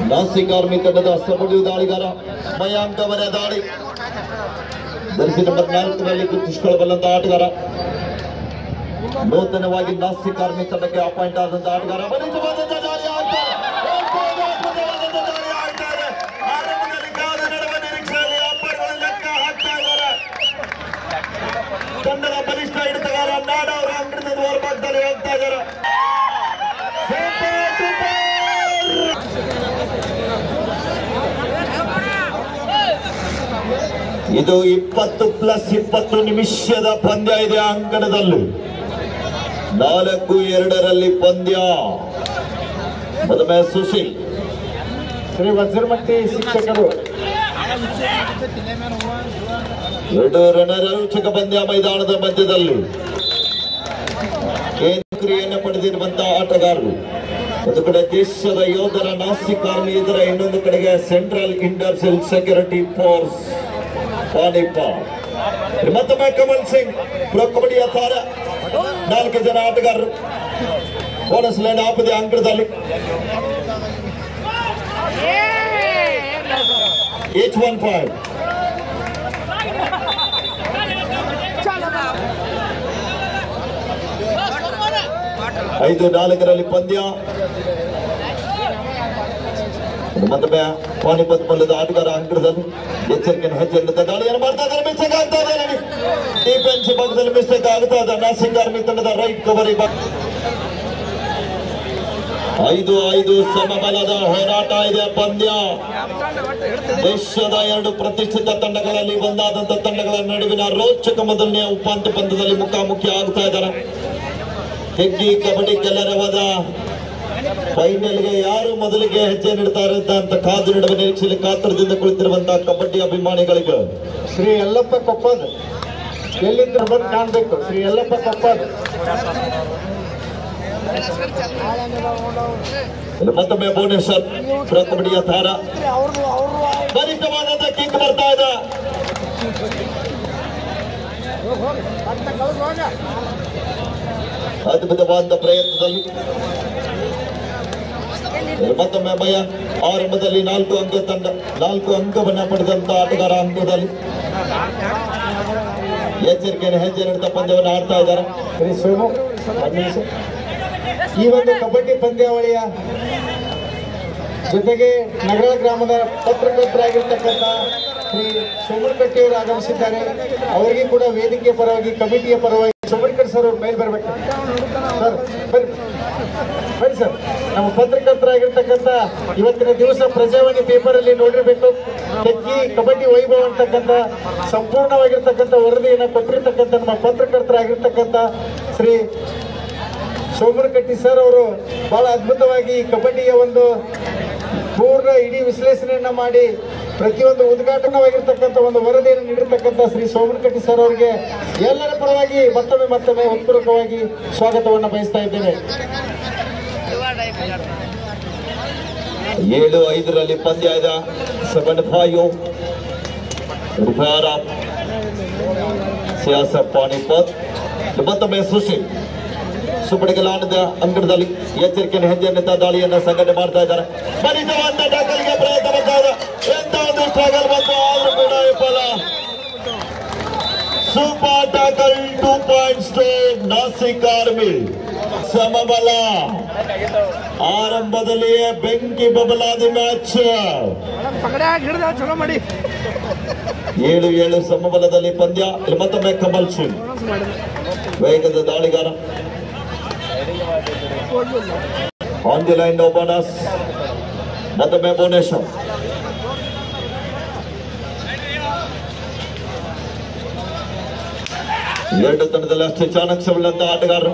Nashik army ತಂಡದ ಸಬಡಿ ದಾಳಿಗಾರ ಮಯಾಂಕ್ ಅವರ ದಾಳಿ ಜರ್ಸಿ ನಂಬರ್ ನಾಲ್ಕರಲ್ಲಿ ಗುರುತಿಸಿಕೊಳ್ಳಬಲ್ಲಂತ ಆಟಗಾರ ನೂತನವಾಗಿ ನಾಸಿಕ್ ಆರ್ಮಿ ತಂಡಕ್ಕೆ ಅಪಾಯಿಂಟ್ ಆದಂತ ಆಟಗಾರ ಬಲಿಷ್ಠವಾದಂತ ದಾಳಿ ಆಗ್ತಾ ಇದೆ. ಅದ್ಭುತವಾದಂತ ದಾಳಿ ಆಗ್ತಾ ಇದೆ. ಆರಂಭದಲ್ಲಿ ಕಾದು ನಡೆವ ನಿರೀಕ್ಷೆಯಲ್ಲಿ ಅಂಪೈರ್ಗಳು ಲೆಕ್ಕ ಹಾಕ್ತಾ ಇದ್ದಾರೆ ತಂಡದ ಬಲಿಷ್ಠ ಹಿಡಿತಗಾರ ನಾಡ ಅವರ ಅಂಗಡಿಯಿಂದ ಹೊರಭಾಗದಲ್ಲಿ ಹೋಗ್ತಾ ಇದ್ದಾರೆ ಸೂಪರ್ ಡೂಪರ್! ಇದು ಇಪ್ಪತ್ತು ಪ್ಲಸ್ ಇಪ್ಪತ್ತು ನಿಮಿಷದ ಪಂದ್ಯ ಇದೆ ಆ ಅಂಕಣದಲ್ಲಿ ನಾಲ್ಕು ಎರಡರಲ್ಲಿ ಪಂದ್ಯ ಮೊದಲನೇ ಸುಶೀಲ್ ಶ್ರೀ ವಜ್ರಮಟ್ಟಿ ಶಿಕ್ಷಕರು ಎರಡು ರಣರೋಚಕ ಪಂದ್ಯ ಮೈದಾನದ ಮಧ್ಯದಲ್ಲಿ ಕೇಂದ್ರಿಯನ್ನು ಪಡೆದಿರುವಂತಹ ಆಟಗಾರರು ಒಂದು ಕಡೆ ದೇಶದ ಯೋಧರ ನಾಸಿಕ್ ಆರ್ಮಿ ಇದರ ಇನ್ನೊಂದು ಕಡೆಗೆ central industrial security force Panipat ಮತ್ತೊಮ್ಮೆ ಕಮಲ್ ಸಿಂಗ್ ಪ್ರೊ ಕಬಡ್ಡಿಯ ತಾರ ನಾಲ್ಕು ಜನ ಆಟಗಾರರು ಬೋನಸ್ ಲೈನ್ ಹಾಕಿದೆ ಅಂಕಣದಲ್ಲಿ ಏಚ್ ಒನ್ ಫೈವ್ ಐದು ನಾಲ್ಕರಲ್ಲಿ ಪಂದ್ಯ ಮತ್ತೊಮ್ಮೆ ಪಾಣಿಪತ್ ಮಲ್ಲದ ಆಟಗಾರ ಅಂಕಣದಲ್ಲಿ ಎಚ್ಚರಿಕೆಯನ್ನು ಹೆಜ್ಜೆ ದಾಳಿಯನ್ನು ಮಾಡ್ತಾ ಇದ್ದಾರೆ ಮಿಸ್ಟೇಕ್ ಆಗ್ತಾ ಇದೆ ನೋಡಿ ಡಿಫೆನ್ಸ್ ಭಾಗದಲ್ಲಿ ಮಿಸ್ಟೇಕ್ ಆಗ್ತಾ ಇದೆ ನಾಸಿಕ್ ಆರ್ಮಿ ತಂಡದ ರೈಟ್ ಕವರಿ ಐದು ಐದು ಸಮಬಲದ ಹೋರಾಟ ಇದೆ ಪಂದ್ಯ ದೇಶದ ಎರಡು ಪ್ರತಿಷ್ಠಿತ ತಂಡಗಳಲ್ಲಿ ಒಂದಾದಂತ ತಂಡಗಳ ನಡುವಿನ ರೋಚಕ ಮೊದಲನೇ ಉಪಾಂತ್ಯ ಪಂದ್ಯದಲ್ಲಿ ಮುಖಾಮುಖಿ ಆಗ್ತಾ ಇದ್ದಾರೆ ಹೆಗ್ಗಿ ಕಬಡ್ಡಿ ಗೆಲ್ಲರವಾದ ಫೈನಲ್ಗೆ ಯಾರು ಮೊದಲಿಗೆ ಹೆಜ್ಜೆ ನೀಡ್ತಾರೆ ಅಂತ ಕಾದು ನೀಡುವ ನಿರೀಕ್ಷೆಯಲ್ಲಿ ಕಾತರದಿಂದ ಕುಳಿತಿರುವಂತಹ ಕಬಡ್ಡಿ ಅಭಿಮಾನಿಗಳಿಗೆ ಶ್ರೀ ಯಲ್ಲಪ್ಪ ಕೊಪ್ಪದ್ ಎಲ್ಲಿಂದ ಬಂದು ಕಾಣ್ಬೇಕು ಶ್ರೀ ಯಲ್ಲಪ್ಪ ಕೊಪ್ಪದ್ ಇಲ್ಲಿ ಮತ್ತೊಮ್ಮೆ ಭುವನೇಶ್ವರ್ ಪ್ರೋ ಕಬಡ್ಡಿಯ ತಾರ ಬಲಿಷ್ಠವಾದಂತ ಕಿಕ್ ಬರ್ತಾ ಇದೆ ಅದ್ಭುತವಾದ ಪ್ರಯತ್ನದಲ್ಲಿ ಇಲ್ಲಿ ಮತ್ತೊಮ್ಮೆ ಭಯ ಆರಂಭದಲ್ಲಿ ನಾಲ್ಕು ಅಂಕ ತಂಡ ನಾಲ್ಕು ಅಂಕವನ್ನ ಪಡೆದಂತ ಆಟಗಾರ ಅಂಕದಲ್ಲಿ ಎಚ್ಚರಿಕೆಯನ್ನು ಹೆಜ್ಜೆ ನೀಡುತ್ತಾ ಪಂದ್ಯವನ್ನು ಆಡ್ತಾ ಇದ್ದಾರೆ ಶ್ರೀ ಸೋಮು ಒಂದ್ ನಿಮಿಷ. ಈ ಒಂದು ಕಬಡ್ಡಿ ಪಂದ್ಯಾವಳಿಯ ಜೊತೆಗೆ ನಗರ ಗ್ರಾಮದ ಪತ್ರಕರ್ತರಾಗಿರ್ತಕ್ಕಂಥ ಶ್ರೀ ಸೋಮನಕಟ್ಟಿ ಅವರು ಆಗಮಿಸಿದ್ದಾರೆ ಅವರಿಗೆ ಕೂಡ ವೇದಿಕೆಯ ಪರವಾಗಿ ಕಮಿಟಿಯ ಪರವಾಗಿ ಸೋಮನಕಟ್ಟಿ ಸರ್ ಅವ್ರ ಮೇಲೆ ಬರಬೇಕು ಸರ್ ಬರ್ರಿ ಬನ್ನಿ ಸರ್ ನಮ್ಮ ಪತ್ರಕರ್ತರಾಗಿರ್ತಕ್ಕಂಥ ಇವತ್ತಿನ ದಿವಸ ಪ್ರಜಾವಾಣಿ ಪೇಪರ್ ಅಲ್ಲಿ ನೋಡಿರ್ಬೇಕು ತೆಗ್ಗಿ ಕಬಡ್ಡಿ ವೈಭವ ಅಂತಕ್ಕಂಥ ಸಂಪೂರ್ಣವಾಗಿರ್ತಕ್ಕಂಥ ವರದಿಯನ್ನು ಕೊಟ್ಟಿರ್ತಕ್ಕಂಥ ನಮ್ಮ ಪತ್ರಕರ್ತರಾಗಿರ್ತಕ್ಕಂಥ ಶ್ರೀ ಸೋಮನಕಟ್ಟಿ ಸರ್ ಅವರು ಬಹಳ ಅದ್ಭುತವಾಗಿ ಈ ಕಬಡ್ಡಿಯ ಒಂದು ಪೂರ್ಣ ಇಡೀ ವಿಶ್ಲೇಷಣೆಯನ್ನ ಮಾಡಿ ಪ್ರತಿಯೊಂದು ಉದ್ಘಾಟನವಾಗಿರ್ತಕ್ಕಂಥ ಒಂದು ವರದಿಯನ್ನು ನೀಡಿರ್ತಕ್ಕಂಥ ಶ್ರೀ ಸೋಮನಕಟ್ಟಿ ಸರ್ ಅವರಿಗೆ ಎಲ್ಲರ ಪರವಾಗಿ ಮತ್ತೊಮ್ಮೆ ಮತ್ತೊಮ್ಮೆ ಹೃತ್ಪೂರ್ವಕವಾಗಿ ಸ್ವಾಗತವನ್ನು ಬಯಸ್ತಾ ಇದ್ದೇನೆ ಏಳು ಐದರಲ್ಲಿ ಪಂದ್ಯ ಇದೆ ಸೆವೆನ್ ಫೈವ್ ರಿಫಾರ ಸಿಯಾಸ ಪಾಣಿಪತ್ ಮತ್ತೊಮ್ಮೆ ಸುಶೀಲ್ ಸುಪಡಿಗಲಾಟದ ಅಂಗಡದಲ್ಲಿ ಎಚ್ಚರಿಕೆಯನ್ನು ಹೆಜ್ಜೆಯನ್ನಿದ್ದ ದಾಳಿಯನ್ನ ಸಂಘಟನೆ ಮಾಡ್ತಾ ಇದ್ದಾರೆ ಬಲಿತವಾದ ಟ್ಯಾಕಲ್ಗೆ ಪ್ರಯತ್ನ ಬರ್ತಾ ಇದೆ ಎಂತ ಒಂದು ಸ್ಟ್ರಗಲ್ ಬಂತು ಆದ್ರೂ ಕೂಡ ವಿಫಲ super tackle two points to Nashik army ಸಮಬಲ ಆರಂಭದಲ್ಲಿಯೇ ಬೆಂಕಿ ಬಬಲಾದಿ ಮ್ಯಾಚ್ ಹಿಡಿದ ಚಲೋ ಮಾಡಿ ಏಳು ಏಳು ಸಮಬಲದಲ್ಲಿ ಪಂದ್ಯ ಇಲ್ಲಿ ಮತ್ತೊಮ್ಮೆ ಕಮಲ್ ಸಿಂಗ್ ವೇಗದ ದಾಳಿಗಾರ on the line no bonus ಮತ್ತೊಮ್ಮೆ ಭುವನೇಶ್ವರ್ ಎರಡು ತಂಡದಲ್ಲಿ ಅಷ್ಟೇ ಚಾಣಕ್ಯವಿಲ್ಲಂತ ಆಟಗಾರರು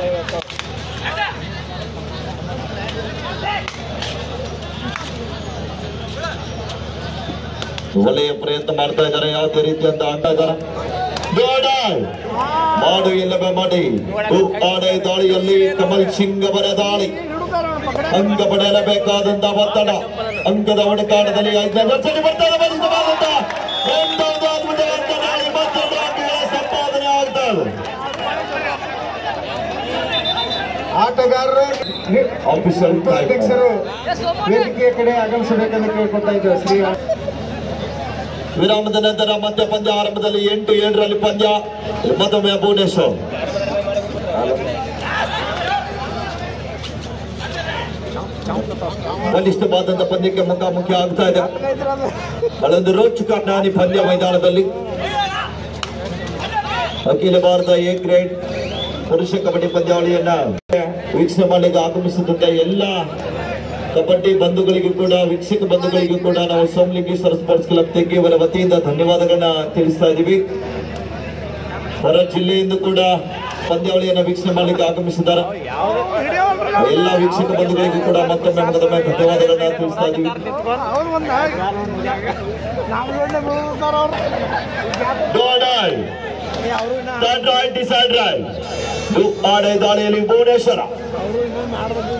ಒಳ್ಳೆಯ ಪ್ರಯತ್ನ ಮಾಡ್ತಾ ಇದ್ದಾರೆ ಯಾವುದೇ ರೀತಿಯಂತ ಆಡ್ತಾ ಇದ್ದಾರೆ ಗೋಡಾಯ್ ಮಾಡು ಇಲ್ಲವೇ ಮಾಡಿ ಆಡೆ ದಾಳಿಯಲ್ಲಿ ಕಮಲ್ ಸಿಂಗ್ ಅವರ ದಾಳಿ ಅಂಕ ಪಡೆಯಲೇಬೇಕಾದಂತ ಒತ್ತಡ ಅಂಕದ ಹುಡುಕಾಟದಲ್ಲಿ ಐದನೇ ವರ್ಷದಲ್ಲಿ ಬರ್ತಾ ಇದೆ ಬಲಿಷ್ಠವಾದಂತ ಒಂದೊಂದು ಅದ್ಭುತವಾದ ದಾಳಿ ಮತ್ತೊಂದು ಅಂಕಗಳ ಸಂಪಾದನೆ ಆಗ್ತಾ ಇದೆ ಆಟಗಾರರು Official time. ಅಧ್ಯಕ್ಷರು ವೇದಿಕೆಯ ಕಡೆ ಆಗಮಿಸಬೇಕೆಂದು ಕೇಳ್ಕೊತಾ ಇದ್ದೇವೆ ಶ್ರೀ ವಿರಾಮದ ನಂತರ ಮತ್ತೆ ಪಂದ್ಯ ಆರಂಭದಲ್ಲಿ ಎಂಟು ಏಳರಲ್ಲಿ ಪಂದ್ಯ ಮತ್ತೊಮ್ಮೆ ಭುವನೇಶ್ವರ್ ಬಲಿಷ್ಠವಾದಂತ ಪಂದ್ಯಕ್ಕೆ ಮುಖಾಮುಖಿ ಆಗ್ತಾ ಇದೆ ಅಲ್ಲೊಂದು ರೋಚಕ ನಾನಿ ಪಂದ್ಯ ಮೈದಾನದಲ್ಲಿ ಅಖಿಲ ಭಾರತ ಎ ಗ್ರೇಡ್ ಪುರುಷ ಕಬಡ್ಡಿ ಪಂದ್ಯಾವಳಿಯನ್ನ ವೀಕ್ಷಣೆ ಮಾಡಲಿಕ್ಕೆ ಆಗಮಿಸುತ್ತಿದ್ದ ಎಲ್ಲ ಕಬಡ್ಡಿ ಬಂಧುಗಳಿಗೂ ಕೂಡ ವೀಕ್ಷಕ ಬಂಧುಗಳಿಗೂ ಕೂಡ ನಾವು ಸೋಮಲಿಂಗೇಶ್ವರ ಸ್ಪೋರ್ಟ್ಸ್ ಕ್ಲಬ್ ತೆಗ್ಗಿಯವರ ವತಿಯಿಂದ ಧನ್ಯವಾದಗಳನ್ನ ತಿಳಿಸ್ತಾ ಇದ್ದೀವಿ ಹೊರ ಜಿಲ್ಲೆಯಿಂದ ಕೂಡ ಪಂದ್ಯಾವಳಿಯನ್ನ ವೀಕ್ಷಣೆ ಮಾಡಲಿಕ್ಕೆ ಆಗಮಿಸಿದ್ದಾರೆ ಎಲ್ಲ ವೀಕ್ಷಕ ಬಂಧುಗಳಿಗೂ ಕೂಡ ಮತ್ತೊಮ್ಮೆ ಮಗದೊಮ್ಮೆ ಧನ್ಯವಾದಗಳನ್ನ ತಿಳಿಸ್ತಾ ಇದ್ದೀವಿ ಅವ್ರು ಒಂದು ನಾವು ಒಳ್ಳೆ ಬೀಳ್ತಾರ ಅವ್ರು ಡೋಡಾಯ್ ಅವರು ಇನ್ನ ಥರ್ಡ್ ರೈಟ್ ಡಿಸೈಡ್ ರೈಟ್ ಆಡೆ ದಾಳಿಯಲ್ಲಿ ಭುವನೇಶ್ವರ ಅವರು ಇನ್ನೊಂದು ಮಾಡ್ಬೇಕು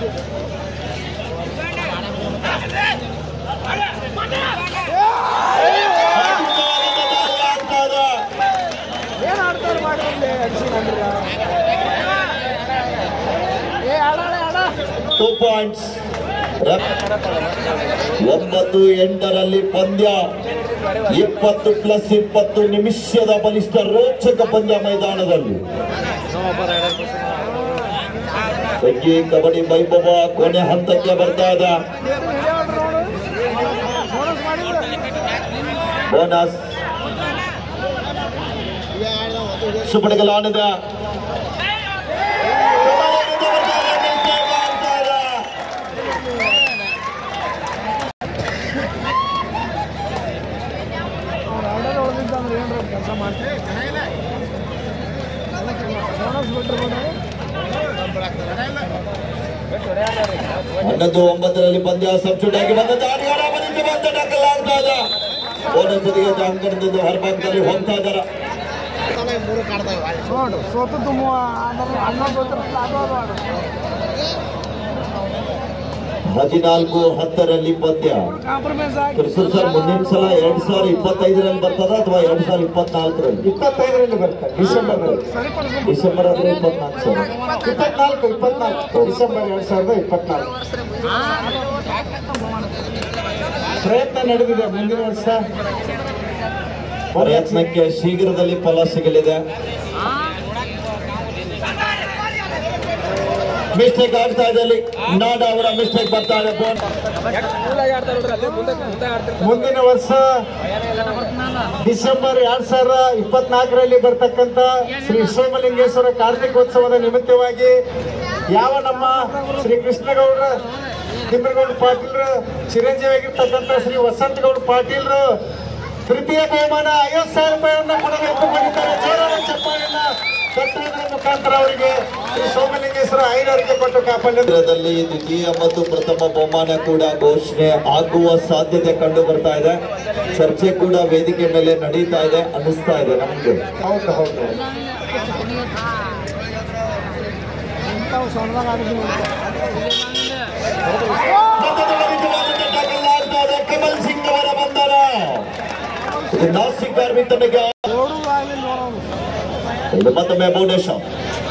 ಅದ್ಭುತವಾದಂತ ದಾಳಿ ಆಗ್ತಾ ಇದೆ. ಏನ್ ಆಡ್ತಾರೆ ಮಾಡಿದ್ರೆ ಅಡಿಸಿ ಮಾಡಿರ ಏ ಆಡಾಳೆ ಆಡ ಟೂ ಪಾಯಿಂಟ್ಸ್ ಒಂಬತ್ತು ಎಂಟರಲ್ಲಿ ಪಂದ್ಯ ಇಪ್ಪತ್ತು ಪ್ಲಸ್ ಇಪ್ಪತ್ತು ನಿಮಿಷದ ಬಲಿಷ್ಠ ರೋಚಕ ಪಂದ್ಯ ಮೈದಾನದಲ್ಲಿ ಬೆಂಕಿ ಕಬಡ್ಡಿ ವೈಭವ ಕೊನೆ ಹಂತಕ್ಕೆ ಬರ್ತಾ ಇದೆ ಬೋನಸ್ ಮಾಡಿದ್ರೆ ಬೋನಸ್ ಸುಪಡಿಗಲಾನಿದೆ ಅವ್ರು ಆಡೋದು ಹೊಡೆದಿದ್ದ ಅಂದ್ರೆ ಏನ್ರ ಕೆಲಸ ಮಾಡ್ತೀವಿ ಬೋನಸ್ ಬಿಟ್ಟಿರ್ಬೋದು ಹನ್ನೊಂದು ಒಂಬತ್ತರಲ್ಲಿ ಪಂದ್ಯ ಸಬ್ಸ್ಟಿಟ್ಯೂಟ್ ಆಗಿ ಬಂದ ದಾಳಿಗಾರ ಬಲಿಷ್ಠ ಬಂದ ಟಕ್ಕಲ್ ಆಗ್ತಾ ಇದೆ ಬೋನಸ್ ಜೊತೆಗೆ ಅಂಕಣದಿಂದ ಹೊರಭಾಗದಲ್ಲಿ ಹೋಗ್ತಾ ಇದ್ದಾರೆ ನೋಡು ಸೋತು ತುಂಬ ಅದ್ರ ಅನ್ನ ಗೊತ್ತಿರಲ್ಲ ಅದು ಅದು ಆಡು ಹದಿನಾಲ್ಕು ಹತ್ತರಲ್ಲಿ ಪಂದ್ಯ ಕಾಂಪ್ರಮೈಸ್ ಆಗಿ ಕೃಷ್ಣ ಸರ್ ಮುಂದಿನ ಸಲ ಎರಡ್ ಸಾವಿರ ಇಪ್ಪತ್ತೈದರಲ್ಲಿ ಬರ್ತದ ಅಥವಾ ಎರಡ್ ಸಾವಿರ ಇಪ್ಪತ್ನಾಲ್ಕರಲ್ಲಿ ಇಪ್ಪತ್ತೈದರಲ್ಲಿ ಬರ್ತಾರೆ ಡಿಸೆಂಬರ್ನಲ್ಲಿ ಸರಿಪಡಿಸ್ಬೇಕು ಡಿಸೆಂಬರ್ ಆದ್ರೆ ಇಪ್ಪತ್ನಾಲ್ಕು ಸರ್ ಇಪ್ಪತ್ನಾಲ್ಕು ಇಪ್ಪತ್ನಾಲ್ಕು ಡಿಸೆಂಬರ್ ಎರಡ್ ಸಾವಿರದ ಇಪ್ಪತ್ನಾಲ್ಕು ಪ್ರಯತ್ನ ನಡೆದಿದೆ ಮುಂದಿನ ವರ್ಷ ಪ್ರಯತ್ನಕ್ಕೆ ಶೀಘ್ರದಲ್ಲಿ ಫಲ ಸಿಗಲಿದೆ ಮಿಸ್ಟೇಕ್ ಆಗ್ತಾ ಇದೆ ಅಲ್ಲಿ ನಾಡ ಅವರ ಮಿಸ್ಟೇಕ್ ಬರ್ತಾ ಇದೆ ಬೋನ್ ಮುಂದಿನ ವರ್ಷ ಡಿಸೆಂಬರ್ ಎರಡ್ ಸಾವಿರದ ಇಪ್ಪತ್ನಾಲ್ಕರಲ್ಲಿ ಬರ್ತಕ್ಕಂತ ಶ್ರೀ ಸೋಮಲಿಂಗೇಶ್ವರ ಕಾರ್ತಿಕೋತ್ಸವದ ನಿಮಿತ್ತವಾಗಿ ಯಾವ ನಮ್ಮ ಶ್ರೀ ಕೃಷ್ಣಗೌಡ್ರ ತಿಮ್ಮರಗೌಡ ಪಾಟೀಲ್ರು ಚಿರಂಜೀವಿ ಆಗಿರ್ತಕ್ಕಂಥ ಶ್ರೀ ವಸಂತಗೌಡ ಪಾಟೀಲ್ರು ತೃತೀಯ ಬಹುಮಾನ ಐವತ್ತು ಸಾವಿರ ರೂಪಾಯಿಯನ್ನ ಕೊಡಬೇಕು ಮಾಡಿದ್ದಾರೆ ಜೋರಾದ ಚಪ್ಪಾಳೆಯನ್ನ ತಟ್ಟುವುದರ ಮುಖಾಂತರ ಅವರಿಗೆ ಶ್ರೀ ಸೋಮಲಿಂಗೇಶ್ವರ ಐನವರಿಗೆ ಕೊಟ್ಟು ಕಾಪಾಡಿದ್ದಾರೆ ಚಿತ್ರದಲ್ಲಿ ದ್ವಿತೀಯ ಮತ್ತು ಪ್ರಥಮ ಬಹುಮಾನ ಕೂಡ ಘೋಷಣೆ ಆಗುವ ಸಾಧ್ಯತೆ ಕಂಡು ಬರ್ತಾ ಇದೆ ಚರ್ಚೆ ಕೂಡ ವೇದಿಕೆ ಮೇಲೆ ನಡೀತಾ ಇದೆ ಅನ್ನಿಸ್ತಾ ಇದೆ ನಮ್ಗೆ ಹೌದು ಹೌದು ಇಂಥವು ಸಣ್ಣದಾಗ ಆಡಿದ್ವಿ ಕಮಲ್ ಸಿಂಗ್ ಅವರ ಬಂಧನ ಇದು ನಾಸಿಕ್ ಕಾರ್ಮಿಕ ತಂಡಕ್ಕೆ ನೋಡುವಾಗಲೇ ನೋಡೋದು ಇದು ಮತ್ತೊಮ್ಮೆ ಭುವನೇಶ್ವರ್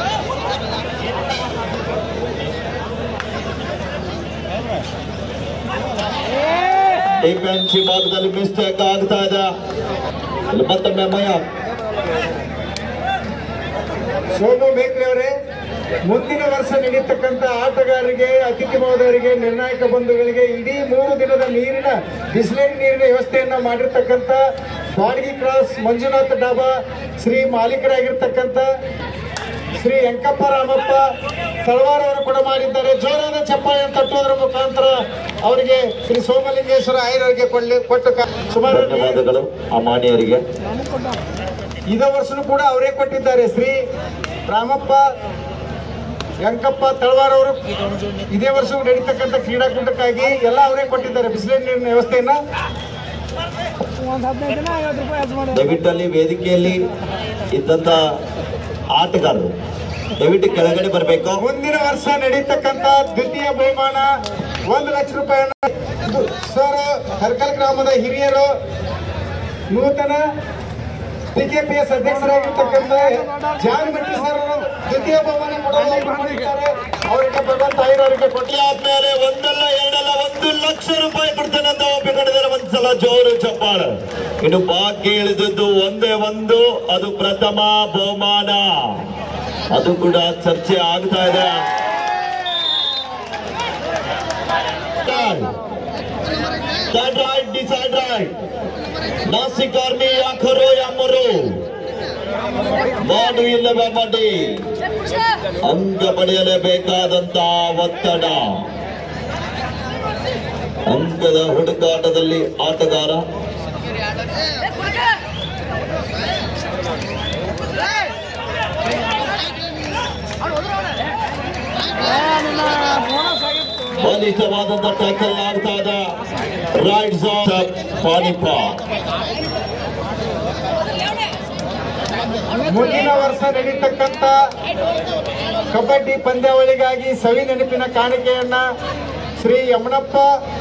ಡಿಫೆನ್ಸ್ ವಿಭಾಗದಲ್ಲಿ ಮಿಸ್ಟೇಕ್ ಆಗ್ತಾ ಇದೆ ಇಲ್ಲಿ ಮತ್ತೊಮ್ಮೆ ಮಯ ಸೋಮು ಮೇಕ್ರಿ ಅವರೇ ಮುಂದಿನ ವರ್ಷ ನಡೀತಕ್ಕಂಥ ಆಟಗಾರರಿಗೆ ಅತಿಥಿ ಮಹೋದಯರಿಗೆ ನಿರ್ಣಾಯಕ ಬಂಧುಗಳಿಗೆ ಇಡೀ ಮೂರು ದಿನದ ನೀರಿನ ಬಿಸಿಲೇರಿ ನೀರಿನ ವ್ಯವಸ್ಥೆಯನ್ನ ಮಾಡಿರ್ತಕ್ಕಂಥ ಬಾಡ್ಗಿ ಕ್ರಾಸ್ ಮಂಜುನಾಥ್ ಡಾಬಾ ಶ್ರೀ ಮಾಲೀಕರಾಗಿರ್ತಕ್ಕಂಥ ಶ್ರೀ ವೆಂಕಪ್ಪ ರಾಮಪ್ಪ ತಳವಾರ್ ಅವರು ಕೂಡ ಮಾಡಿದ್ದಾರೆ ಜೋರಾದ ಚಪ್ಪಾಳೆಯನ್ನು ತಟ್ಟುವುದರ ಮುಖಾಂತರ ಅವರಿಗೆ ಶ್ರೀ ಸೋಮಲಿಂಗೇಶ್ವರ ಆಯ್ಯವರಿಗೆ ಕೊಳ್ಳಿ ಕೊಟ್ಟು ಕ- ಸುಮಾರು ಧನ್ಯವಾದಗಳು ಆ ಮಾನ್ಯರಿಗೆ ನಮಗೆ ಕೊಟ್ಟ ಇದ ವರ್ಷನೂ ಕೂಡ ಅವರೇ ಕೊಟ್ಟಿದ್ದಾರೆ ಶ್ರೀ ರಾಮಪ್ಪ ವೆಂಕಪ್ಪ ತಳವಾರ್ ಅವರು ಇದೇ ವರ್ಷ ನಡೀತಕ್ಕಂಥ ಕ್ರೀಡಾಕೂಟಕ್ಕಾಗಿ ಎಲ್ಲ ಅವರೇ ಕೊಟ್ಟಿದ್ದಾರೆ ಬಿಸಿಲಿನ ನೀರಿನ ವ್ಯವಸ್ಥೆಯನ್ನ ಒಂದು ಹದಿನೈದು ದಿನ ಐವತ್ತು ರೂಪಾಯಿ ಹೆಚ್ಚು ಮಾಡಿ ದಯವಿಟ್ಟಲ್ಲಿ ವೇದಿಕೆಯಲ್ಲಿ ಇದ್ದಂತ ಆಟಗಾರರು ದಯವಿಟ್ಟು ಕೆಳಗಡೆ ಬರಬೇಕು ಮುಂದಿನ ವರ್ಷ ನಡೀತಕ್ಕಂಥ ದ್ವಿತೀಯ ಬಹುಮಾನ ಒಂದು ಲಕ್ಷ ರೂಪಾಯಿಯನ್ನ ಇದು ಸರ್ ಹರ್ಕಲ್ ಗ್ರಾಮದ ಹಿರಿಯರು ನೂತನ ಪಿಕೆಪಿಎಸ್ ಅಧ್ಯಕ್ಷರಾಗಿರ್ತಕ್ಕಂಥ ಜಾನ್ ಭಟ್ಟಿ ಸರ್ ಅವರು ದ್ವಿತೀಯ ಬಹುಮಾನ ಕೊಡಲು ಒಪ್ಪಿಕೊಂಡಿದ್ದಾರೆ ಅವರಿಗೆ ಭಗವಂತ ಐರ್ ಅವರಿಗೆ ಕೊಟ್ಟು ಆದ್ಮೇಲೆ ಒಂದಲ್ಲ ಎರಡಲ್ಲ ಒಂದು ಲಕ್ಷ ರೂಪಾಯಿ ಕೊಡ್ತೇನೆ ಅಂತ ಒಪ್ಪಿಕೊಂಡಿದ್ದಾರೆ ಒಂದ್ಸಲ ಜೋರು ಚಪ್ಪಾಳ ಇನ್ನು ಬಾಕಿ ಇಳಿದದ್ದು ಒಂದೇ ಒಂದು ಅದು ಪ್ರಥಮ ಬಹುಮಾನ ಅದು ಕೂಡ ಚರ್ಚೆ ಆಗ್ತಾ ಇದೆ Decide right, decide right. Nashik army ಯಾಕರೋ ಯಾಮರು ಮಾಡು ಇಲ್ಲವೇ ಮಾಡಿ ಅಂಕ ಪಡೆಯಲೇಬೇಕಾದಂತ ಒತ್ತಡ ಅಂಕದ ಹುಡುಕಾಟದಲ್ಲಿ ಆಟಗಾರ ನಿನ್ನ ಬೋನಸ್ ಆಗಿತ್ತು ಬಲಿಷ್ಠವಾದಂತ ಟ್ಯಾಕಲ್ ಆಗ್ತಾ ಇದೆ ರೈಟ್ ಪಾನಿಪ ಮುಂದಿನ ವರ್ಷ ನಡೀತಕ್ಕಂತ ಕಬಡ್ಡಿ ಪಂದ್ಯಾವಳಿಗಾಗಿ ಸವಿ ನೆನಪಿನ ಕಾಣಿಕೆಯನ್ನ ಶ್ರೀ ಯಮನಪ್ಪ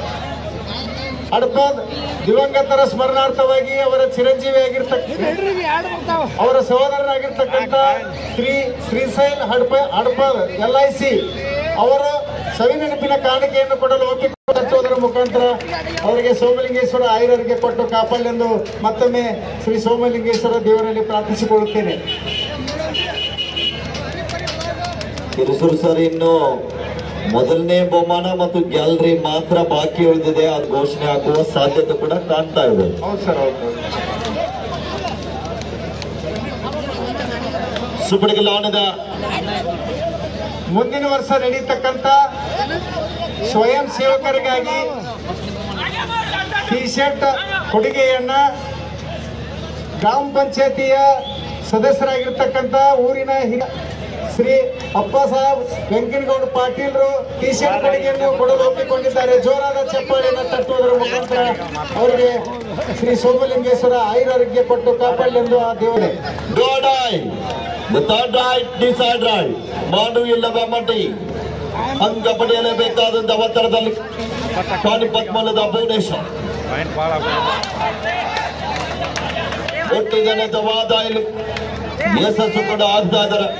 ಅಡ್ಪದ್ ದಿವಂಗತರ ಸ್ಮರಣಾರ್ಥವಾಗಿ ಅವರ ಚಿರಂಜೀವಿಯಾಗಿರ್ತಕ್ಕ ಎಲ್ರಿಗೆ ಎರಡು ಬರ್ತಾವ ಅವರ ಸಹೋದರರಾಗಿರ್ತಕ್ಕಂಥ Shri Shrishail Hadapa Hadapad L I C ಅವರ ಸವಿ ನೆನಪಿನ ಕಾಣಿಕೆಯನ್ನು ಕೊಡಲು ಒಪ್ಪಿಕೊಳ್ಳುವುದರ ಮುಖಾಂತರ ಅವರಿಗೆ ಸೋಮಲಿಂಗೇಶ್ವರ ಆಯುರರಿಗೆ ಕೊಟ್ಟು ಕಾಪಾಡಲೆಂದು ಮತ್ತೊಮ್ಮೆ ಶ್ರೀ ಸೋಮಲಿಂಗೇಶ್ವರ ದೇವರಲ್ಲಿ ಪ್ರಾರ್ಥಿಸಿಕೊಳ್ಳುತ್ತೇನೆ ಕಿರುಸೂರು ಸರ್ ಇನ್ನು ಮೊದಲನೇ ಬಹುಮಾನ ಮತ್ತು ಗ್ಯಾಲರಿ ಮಾತ್ರ ಬಾಕಿ ಉಳಿದಿದೆ ಅದು ಘೋಷಣೆ ಆಗುವ ಸಾಧ್ಯತೆ ಕೂಡ ಕಾಣ್ತಾ ಇದೆ ಹೌದು ಸರ್ ಹೌದು ಸುಬ್ಬಡಿಗೆ ಲಾಣದ ಮುಂದಿನ ವರ್ಷ ನಡೀತಕ್ಕಂಥ ಸ್ವಯಂ ಸೇವಕರಿಗಾಗಿ ಟಿ ಶರ್ಟ್ ಕೊಡುಗೆಯನ್ನ ಗ್ರಾಮ ಪಂಚಾಯತಿಯ ಸದಸ್ಯರಾಗಿರ್ತಕ್ಕಂಥ ಊರಿನ ಹಿರಿಯ ಶ್ರೀ ಅಪ್ಪ ಸಾಹೇಬ್ ವೆಂಕನಗೌಡ ಪಾಟೀಲ್ರು ಟಿ ಶರ್ಟ್ ಕೊಡುಗೆಯನ್ನು ಕೊಡಲು ಒಪ್ಪಿಕೊಂಡಿದ್ದಾರೆ ಜೋರಾದ ಚಪ್ಪಾಳೆಯನ್ನು ತಟ್ಟುವುದರ ಮುಖಾಂತರ ಅವರಿಗೆ ಶ್ರೀ ಸೋಮಲಿಂಗೇಶ್ವರ ಆಯುರಾರೋಗ್ಯ ಕೊಟ್ಟು ಕಾಪಾಡಲೆಂದು ಆ ದೇವರೇ ಗೋಡಾಯ್ ಥರ್ಡ್ ರೈಟ್ ಡಿಸೈಡ್ ರೈಟ್ ಮಾಡು ಇಲ್ಲವೇ ಮಟಿ ಅಂಕ ಪಡೆಯಲೇಬೇಕಾದಂತ ಒತ್ತಡದಲ್ಲಿ ಪಾನಿಪತ್ ಮೂಲದ ಭುವನೇಶ್ವರ್ ಒಟ್ಟು ಜನದ ವಾದ ಇಲ್ಲಿ ಯಶಸ್ಸು ಕೂಡ ಆಗ್ತಾ ಇದ್ದಾರೆ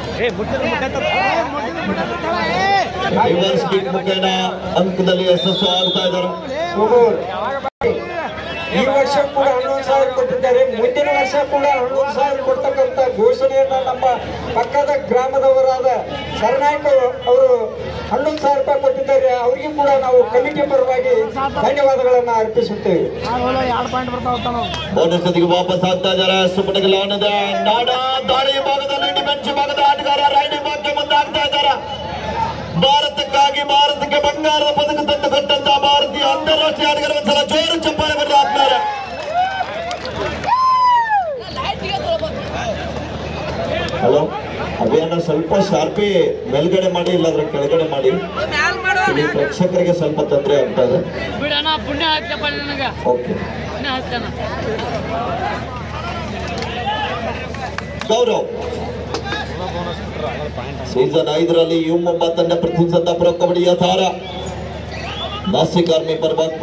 ರಿವರ್ಸ್ ಕಿಕ್ ಮುಖೇನ ಅಂಕದಲ್ಲಿ ಯಶಸ್ಸು ಆಗ್ತಾ ಇದ್ದಾರೆ ಹುಡುಗರು. ಈ ವರ್ಷ ಕೂಡ ಹನ್ನೊಂದು ಸಾವಿರ ಕೊಟ್ಟಿದ್ದಾರೆ ಮುಂದಿನ ವರ್ಷ ಕೂಡ ಹನ್ನೊಂದು ಸಾವಿರ ಕೊಡ್ತಕ್ಕಂತ ಘೋಷಣೆಯನ್ನ ನಮ್ಮ ಪಕ್ಕದ ಗ್ರಾಮದವರಾದ ಶರಣಾಯ್ಕ ಅವರು ಹನ್ನೊಂದು ಸಾವಿರ ರೂಪಾಯಿ ಕೊಟ್ಟಿದ್ದಾರೆ ಅವರಿಗೂ ಕೂಡ ನಾವು ಕಮಿಟಿ ಪರವಾಗಿ ಧನ್ಯವಾದಗಳನ್ನ ಅರ್ಪಿಸುತ್ತೇವೆ ಎರಡು ಪಾಯಿಂಟ್ ಬರ್ತಾವ ತಾನು ಬೋನಸ್ ಜೊತೆಗೆ ವಾಪಸ್ ಆಗ್ತಾ ಇದ್ದಾರೆ ಸುಪಟಗೆ ಲಾನದ ನಾಡ ದಾಳಿ ಭಾಗದಲ್ಲಿ ಡಿಫೆನ್ಸ್ ಭಾಗದ ಆಟಗಾರ ರೈಡಿಂಗ್ ಭಾಗಕ್ಕೆ ಮುಂದಾಗ್ತಾ ಇದ್ದಾರೆ ಭಾರತಕ್ಕಾಗಿ ಭಾರತಕ್ಕೆ ಬಂಗಾರದ ಪದಕ ತಂದು ಕೊಟ್ಟಂತ ಭಾರತೀಯ ಅಂತಾರಾಷ್ಟ್ರೀಯ ಆಟಗಾರ ಒಂದ್ಸಲ ಜೋರು ಚಪ್ಪಾಳೆ ಬರಲಿ ಆಗ್ತಾರೆ ಹಲೋ ಅಭಿಯಾನ ಸ್ವಲ್ಪ ಶಾರ್ಪಿ ಮೇಲ್ಗಡೆ ಮಾಡಿ ಇಲ್ಲಾಂದ್ರೆ ಕೆಳಗಡೆ ಮಾಡಿ ಇಲ್ಲಿ ಪ್ರೇಕ್ಷಕರಿಗೆ ಸ್ವಲ್ಪ ತೊಂದರೆ ಆಗ್ತಾ ಇದೆ ಬಿಡಣ ಪುಣ್ಯ ಹಾಕ್ತಪ್ಪ ನನಗೆ ಓಕೆ ಪುಣ್ಯ ಹಾಕ್ತಾನ ಗೌರವ್ ಸೀಸನ್ ಐದರಲ್ಲಿ ಯು ಮುಂಬಾ ತಂಡ ಪ್ರತಿನಿಧಿಸಿದ ಪ್ರೊ ಕಬಡ್ಡಿಯ ತಾರ ನಾಸಿಕ್ ಆರ್ಮಿ ಪರವಾಗಿ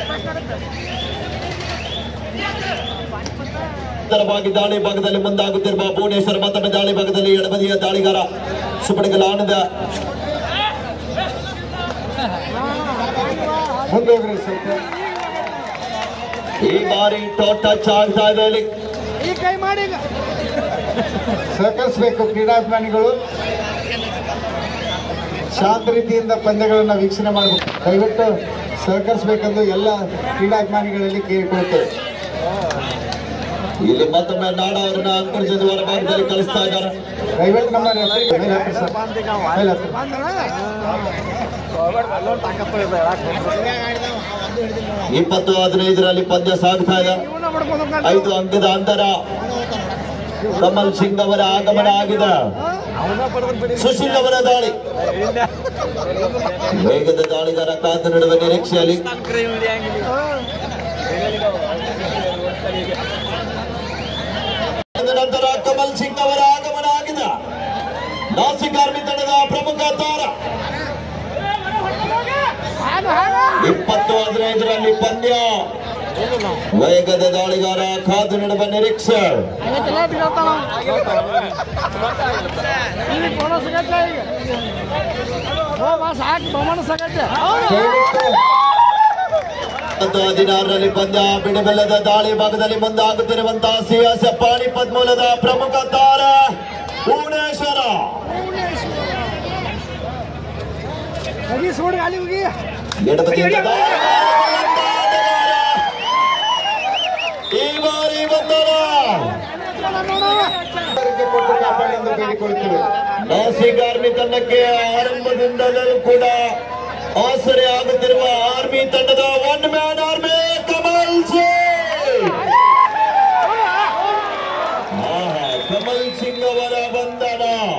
ಉತ್ತರವಾಗಿ ದಾಳಿ ಭಾಗದಲ್ಲಿ ಮುಂದಾಗುತ್ತಿರುವ ಭುವನೇಶ್ವರ್ ಮತ್ತೊಮ್ಮೆ ದಾಳಿ ಭಾಗದಲ್ಲಿ ಎಡಬದಿಯ ದಾಳಿಗಾರ ಸುಪಡಿಗಲ ಆನಂದ ಮುಂದೆ ಹೋಗ್ರಿ ಸ್ವಲ್ಪ ಈ ಬಾರಿ ಟೋಟ್ ಟಚ್ ಆಗ್ತಾ ಇದೆ ಇಲ್ಲಿ ಈ ಕೈ ಮಾಡಿ ಈಗ ಸಹಕರಿಸಬೇಕು ಕ್ರೀಡಾಭಿಮಾನಿಗಳು ಶಾಂತ ರೀತಿಯಿಂದ ಪಂದ್ಯಗಳನ್ನ ವೀಕ್ಷಣೆ ಮಾಡಬೇಕು ದಯವಿಟ್ಟು ಸಹಕರಿಸಬೇಕೆಂದು ಎಲ್ಲ ಕ್ರೀಡಾಭಿಮಾನಿಗಳಲ್ಲಿ ಕೇಳಿಕೊಳ್ಳುತ್ತೇವೆ ಇಲ್ಲಿ ಮತ್ತೊಮ್ಮೆ ನಾಡ ಅವರನ್ನ ಅಂಕರ್ಜದ ಹೊರ ಭಾಗದಲ್ಲಿ ಕಳಿಸ್ತಾ ಇದ್ದಾರೆ ದಯವಿಟ್ಟು ನಮ್ಮ ರೆಫ್ರಿಗೆ ಮೇಲೆ ಹಾಕ್ರಿ ಸರ್. ಮೇಲೆ ಹಾಕ್ರಿ. ಇಪ್ಪತ್ತು ಹದಿನೈದರಲ್ಲಿ ಪಂದ್ಯ ಸಾಗ್ತಾ ಇದೆ ಇವನ್ನ ಮಾಡ್ಕೊಂಡು ಹೋಗ್ತಾನೆ. ಐದು ಅಂಕದ ಅಂತರ ಕಮಲ್ ಸಿಂಗ್ ಅವರ ಆಗಮನ ಆಗಿದೆ ಸುಶೀಲ್ ಅವರ ದಾಳಿ ವೇಗದ ದಾಳಿಗಾರ ಕಾದು ನಡುವೆ ನಿರೀಕ್ಷೆಯಲ್ಲಿ ಅದ ನಂತರ ಕಮಲ್ ಸಿಂಗ್ ಅವರ ಆಗಮನ ಆಗಿದೆ ನಾಸಿಕ್ ಆರ್ಮಿ ತಂಡದ ಪ್ರಮುಖ ತಾರ ಹಾಗ ಹಾಗ ಇಪ್ಪತ್ತು ಹದಿನೈದರಲ್ಲಿ ಪಂದ್ಯ ವೇಗದ ದಾಳಿಗಾರ ಕಾದು ನೀಡುವ ನಿರೀಕ್ಷೆ ದಯವಿಟ್ಟು ಮತ್ತು ಹದಿನಾರರಲ್ಲಿ ಪಂದ್ಯ ಬಿಡಿಬೆಲ್ಲದ ದಾಳಿ ಭಾಗದಲ್ಲಿ ಮುಂದಾಗುತ್ತಿರುವಂತಹ ಸಿಎಸ್ ಪಾಣಿಪತ್ ಮೂಲದ ಪ್ರಮುಖ ತಾರ ಭುವನೇಶ್ವರ ಸೋಡಿ ಗಾಲಿ ಹೋಗಿ ಎಡಬದಿಯಿಂದ ದಾಳಿ ಮಾಡುವಂತ ಆಟಗಾರ. ಈ ಬಾರಿ ಬಂದವ ಅವರಿಗೆ ಕೊಟ್ಟು ಕಾಪಾಡಿ ಎಂದು ಬೇಡಿಕೊಳ್ಳುತ್ತೇವೆ ನಾಸಿಕ್ ಆರ್ಮಿ ತಂಡಕ್ಕೆ ಆರಂಭದಿಂದಲೂ ಕೂಡ ಆಸರೆ ಆಗುತ್ತಿರುವ ಆರ್ಮಿ ತಂಡದ one man army Kamal Singh ಆಹಾ, ಕಮಲ್ ಸಿಂಗ್ ಅವರ ಬಂಧನ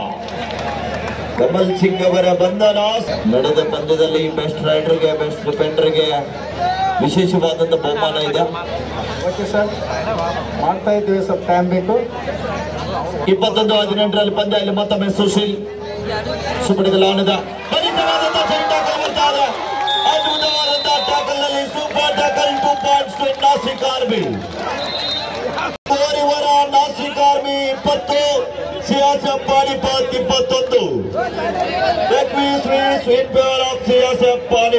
ಕಮಲ್ ಸಿಂಗ್ ಅವರ ಬಂಧನ ನಡೆದ ಪಂದ್ಯದಲ್ಲಿ ಬೆಸ್ಟ್ ರೈಡರ್ಗೆ ಬೆಸ್ಟ್ ಡಿಫೆಂಡರ್ಗೆ ವಿಶೇಷವಾದಂತ ಬಹುಮಾನ ಇದೆ ಓಕೆ ಸರ್ ಮಾಡ್ತಾ ಇದ್ದೇವೆ ಸ್ವಲ್ಪ ಟೈಮ್ ಬೇಕು ಇಪ್ಪತ್ತೊಂದು ಹದಿನೆಂಟರಲ್ಲಿ ಪಂದ್ಯ ಇಲ್ಲಿ ಮತ್ತೊಮ್ಮೆ ಸುಶೀಲ್ ಸುಪಡಿಗಲಾಣದ ಬಲಿತವಾದಂತಹ ಸೈಡ್ ಟ್ಯಾಕಲ್ ಬರ್ತಾ ಇದೆ. ಅದ್ಭುತವಾದಂತಹ ಟ್ಯಾಕಲ್ ನಲ್ಲಿ super tackle two points to Nashik army ಕೋರಿವರ ನಾಸಿಕ್ ಆರ್ಮಿ ಇಪ್ಪತ್ತು ಸಿಯಾಸ ಪಾಣಿಪತ್ ಇಪ್ಪತ್ತೊಂದು ಎಕ್ವಿಸ್ ಸ್ವೀಟ್ ಪ್ಯೂರ್ ಆಫ್ ಸಿಯಾಸ ಪಾಣಿ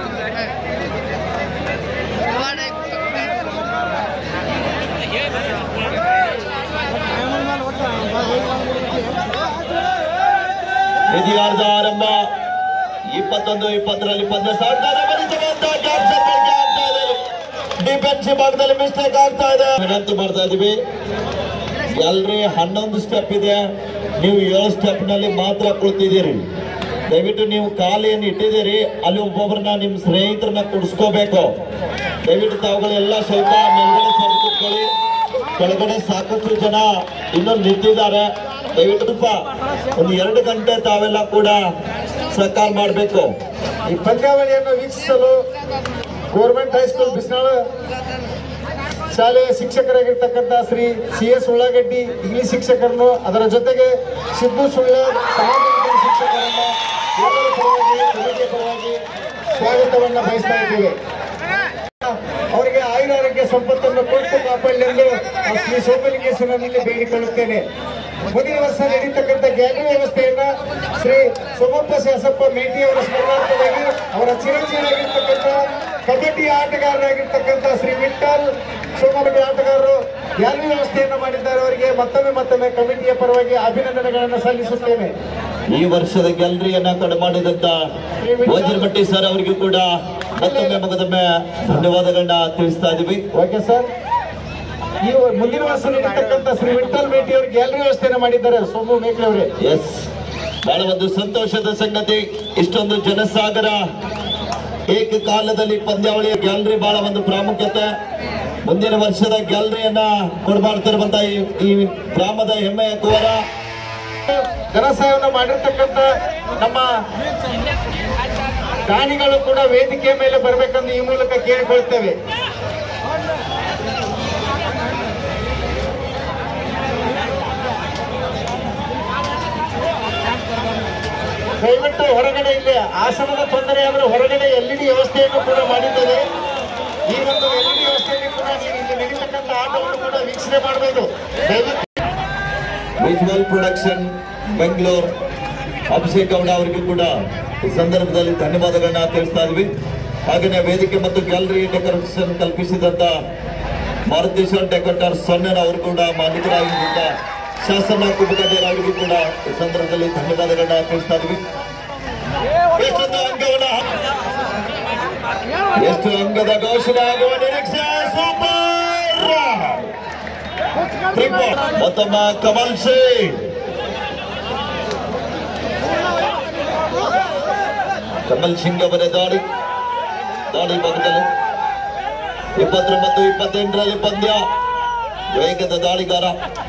ವಿಧಿಯಾರ್ಧ ಆರಂಭ ಇಪ್ಪತ್ತೊಂದು ಇಪ್ಪತ್ತರಲ್ಲಿ ಪಂದ್ಯ ಸಾಗ್ತಾ ಇದೆ ಬಲಿತವಾದಂತಹ ಕ್ಯಾಪ್ಷನ್ ಗಳಿಗೆ ಆಗ್ತಾ ಇದೆ ಡಿಫೆನ್ಸಿವ್ ಭಾಗದಲ್ಲಿ ಮಿಸ್ಟೇಕ್ ಆಗ್ತಾ ಇದೆ ವಿನಂತಿ ಮಾಡ್ತಾ ಇದೀವಿ ಎಲ್ರಿ ಹನ್ನೊಂದು ಸ್ಟೆಪ್ ಇದೆ ನೀವು ಏಳು ಸ್ಟೆಪ್ ನಲ್ಲಿ ಮಾತ್ರ ಕುಳಿತಿದ್ದೀರಿ ದಯವಿಟ್ಟು ನೀವು ಕಾಲೇನು ಇಟ್ಟಿದ್ದೀರಿ ಅಲ್ಲಿ ಒಬ್ಬೊಬ್ಬರನ್ನ ನಿಮ್ಮ ಸ್ನೇಹಿತರನ್ನ ಕುಡಿಸ್ಕೋಬೇಕು ದಯವಿಟ್ಟು ತಾವುಗಳೆಲ್ಲ ಸ್ವಲ್ಪ ಮೇಲ್ಗಡೆ ಸರಿ ಕೂತ್ಕೊಳ್ಳಿ ಕೆಳಗಡೆ ಸಾಕಷ್ಟು ಜನ ಇನ್ನೂ ನಿಂತಿದ್ದಾರೆ ದಯವಿಟ್ಟು ಸ್ವಲ್ಪ ಒಂದು ಎರಡು ಗಂಟೆ ತಾವೆಲ್ಲ ಕೂಡ ಸಹಕಾರ ಮಾಡಬೇಕು ಈ ಪಂದ್ಯಾವಳಿಯನ್ನು ವೀಕ್ಷಿಸಲು ಗೌರ್ಮೆಂಟ್ ಹೈಸ್ಕೂಲ್ ಬಿಸ್ನಾಳ ಶಾಲೆಯ ಶಿಕ್ಷಕರಾಗಿರ್ತಕ್ಕಂಥ Shri C S Ullagaddi English ಶಿಕ್ಷಕರನ್ನು ಅದರ ಜೊತೆಗೆ ಸಿದ್ದು ಸುಳ್ಳ ಸಮಾಜ ವಿಜ್ಞಾನ ಶಿಕ್ಷಕರನ್ನ ಎಲ್ಲರ ಪರವಾಗಿ ಕಮಿಟಿಯ ಪರವಾಗಿ ಸ್ವಾಗತವನ್ನ ಬಯಸ್ತಾ ಇದ್ದೇವೆ ಅವರಿಗೆ ಆಯುರ ಆರೋಗ್ಯ ಸಂಪತ್ತನ್ನು ಕೊಟ್ಟು ಕಾಪಾಡಲಿ ಎಂದು ಆ ಶ್ರೀ ಸೋಮಲಿಂಗೇಶ್ವರನಲ್ಲಿ ಬೇಡಿಕೊಳ್ಳುತ್ತೇನೆ ಮುಂದಿನ ವರ್ಷ ನಡೀತಕ್ಕಂಥ ಗ್ಯಾಲರಿ ವ್ಯವಸ್ಥೆಯನ್ನ ಶ್ರೀ ಸೋಮಪ್ಪ ಶಾಸಪ್ಪ ಮೇಟಿ ಅವರ ಸ್ಮರಣಾರ್ಥವಾಗಿ ಅವರ ಚಿರಂಜೀವಿಯಾಗಿರ್ತಕ್ಕಂಥ ಕಬಡ್ಡಿ ಆಟಗಾರರಾಗಿರ್ತಕ್ಕಂಥ ಶ್ರೀ ವಿಠಲ್ ಸೋಮಪಟ್ಟಿ ಆಟಗಾರರು ಗ್ಯಾಲರಿ ವ್ಯವಸ್ಥೆಯನ್ನ ಮಾಡಿದ್ದಾರೆ ಅವರಿಗೆ ಮತ್ತೊಮ್ಮೆ ಮತ್ತೊಮ್ಮೆ ಕಮಿಟಿಯ ಪರವಾಗಿ ಅಭಿನಂದನೆಗಳನ್ನು ಸಲ್ಲಿಸುತ್ತೇನೆ ಈ ವರ್ಷದ ಗ್ಯಾಲರಿಯನ್ನ ಕಡೆ ಮಾಡಿದಂತ ವಜ್ರಮಟ್ಟಿ ಸರ್ ಅವರಿಗೂ ಕೂಡ ಮತ್ತೊಮ್ಮೆ ಮಗದೊಮ್ಮೆ ಧನ್ಯವಾದಗಳನ್ನ ತಿಳಿಸ್ತಾ ಇದೀವಿ ಓಕೆ ಸರ್ ಈ ಮುಂದಿನ ವರ್ಷ ನಡೀತಕ್ಕಂಥ ಶ್ರೀ ವಿಠಲ್ ಮೇಟಿ ಅವರು ಗ್ಯಾಲರಿ ವ್ಯವಸ್ಥೆಯನ್ನು ಮಾಡಿದ್ದಾರೆ ಸೋಮು ಮೇಕ್ಲೆ ಅವರೇ ಎಸ್ ಬಹಳ ಒಂದು ಸಂತೋಷದ ಸಂಗತಿ ಇಷ್ಟೊಂದು ಜನಸಾಗರ ಏಕಕಾಲದಲ್ಲಿ ಪಂದ್ಯಾವಳಿಯ ಗ್ಯಾಲರಿ ಬಹಳ ಒಂದು ಪ್ರಾಮುಖ್ಯತೆ ಮುಂದಿನ ವರ್ಷದ ಗ್ಯಾಲರಿಯನ್ನ ಕೊಡ್ಮಾಡ್ತಿರುವಂತ ಈ ಈ ಗ್ರಾಮದ ಹೆಮ್ಮೆಯ ಕುವರ ಧನಸಹಾಯವನ್ನು ಮಾಡಿರ್ತಕ್ಕಂಥ ನಮ್ಮ ದಾನಿಗಳು ಕೂಡ ವೇದಿಕೆಯ ಮೇಲೆ ಬರಬೇಕೆಂದು ಈ ಮೂಲಕ ಕೇಳಿಕೊಳ್ತೇವೆ ದಯವಿಟ್ಟು ಹೊರಗಡೆ ಇಲ್ಲಿ ಆಸನದ ತೊಂದರೆ ಆದ್ರೆ ಹೊರಗಡೆ ಎಲ್ ಇ ಡಿ ವ್ಯವಸ್ಥೆಯನ್ನು ಕೂಡ ಮಾಡಿದ್ದೇವೆ ಈ ಒಂದು ಎಲ್ ಇ ಡಿ ವ್ಯವಸ್ಥೆಯಲ್ಲಿ ಕೂಡ ನೀವು ಇಲ್ಲಿ ನಡೀತಕ್ಕಂಥ ಆಟವನ್ನು ಕೂಡ ವೀಕ್ಷಣೆ ಮಾಡಬಹುದು ದಯವಿಟ್ಟು ವಿಜುವಲ್ ಪ್ರೊಡಕ್ಷನ್ ಬೆಂಗಳೂರು ಅಭಿಷೇಕ್ ಗೌಡ ಅವರಿಗೂ ಕೂಡ ಈ ಸಂದರ್ಭದಲ್ಲಿ ಧನ್ಯವಾದಗಳನ್ನ ತಿಳಿಸ್ತಾ ಇದ್ವಿ ಹಾಗೆಯೇ ವೇದಿಕೆ ಮತ್ತು ಗ್ಯಾಲರಿ ಡೆಕೋರೇಷನ್ ಕಲ್ಪಿಸಿದಂತ ಮಾರುತೇಶ್ವರ ಡೆಕೋರೇಟರ್ ಸೊನ್ನೆನ ಅವರು ಕೂಡ ಮಾಲೀಕರಾಗಿದ್ದ ಶಾಸನ ಕುಟುಂಬದವರ ಅವರಿಗೂ ಕೂಡ ಈ ಸಂದರ್ಭದಲ್ಲಿ ಧನ್ಯವಾದಗಳನ್ನ ತಿಳಿಸ್ತಾ ಇದ್ವಿ ಎಷ್ಟೊಂದು ಅಂಗವನ್ನ ಎಷ್ಟು ಅಂಗದ ಘೋಷಣೆ ಆಗುವ ನಿರೀಕ್ಷೆ ಸೂಪರ್ ತ್ರಿಪುರ ಮತ್ತೊಮ್ಮ ಕಮಲ್ ಸಿಂಗ್ ಕಮಲ್ ಸಿಂಗ್ ಅವರ ದಾಳಿ ದಾಳಿ ಭಾಗದಲ್ಲಿ ಇಪ್ಪತ್ತೊಂಬತ್ತು ಇಪ್ಪತ್ತೆಂಟರಲ್ಲಿ ಪಂದ್ಯ ವೇಗದ ದಾಳಿಗಾರ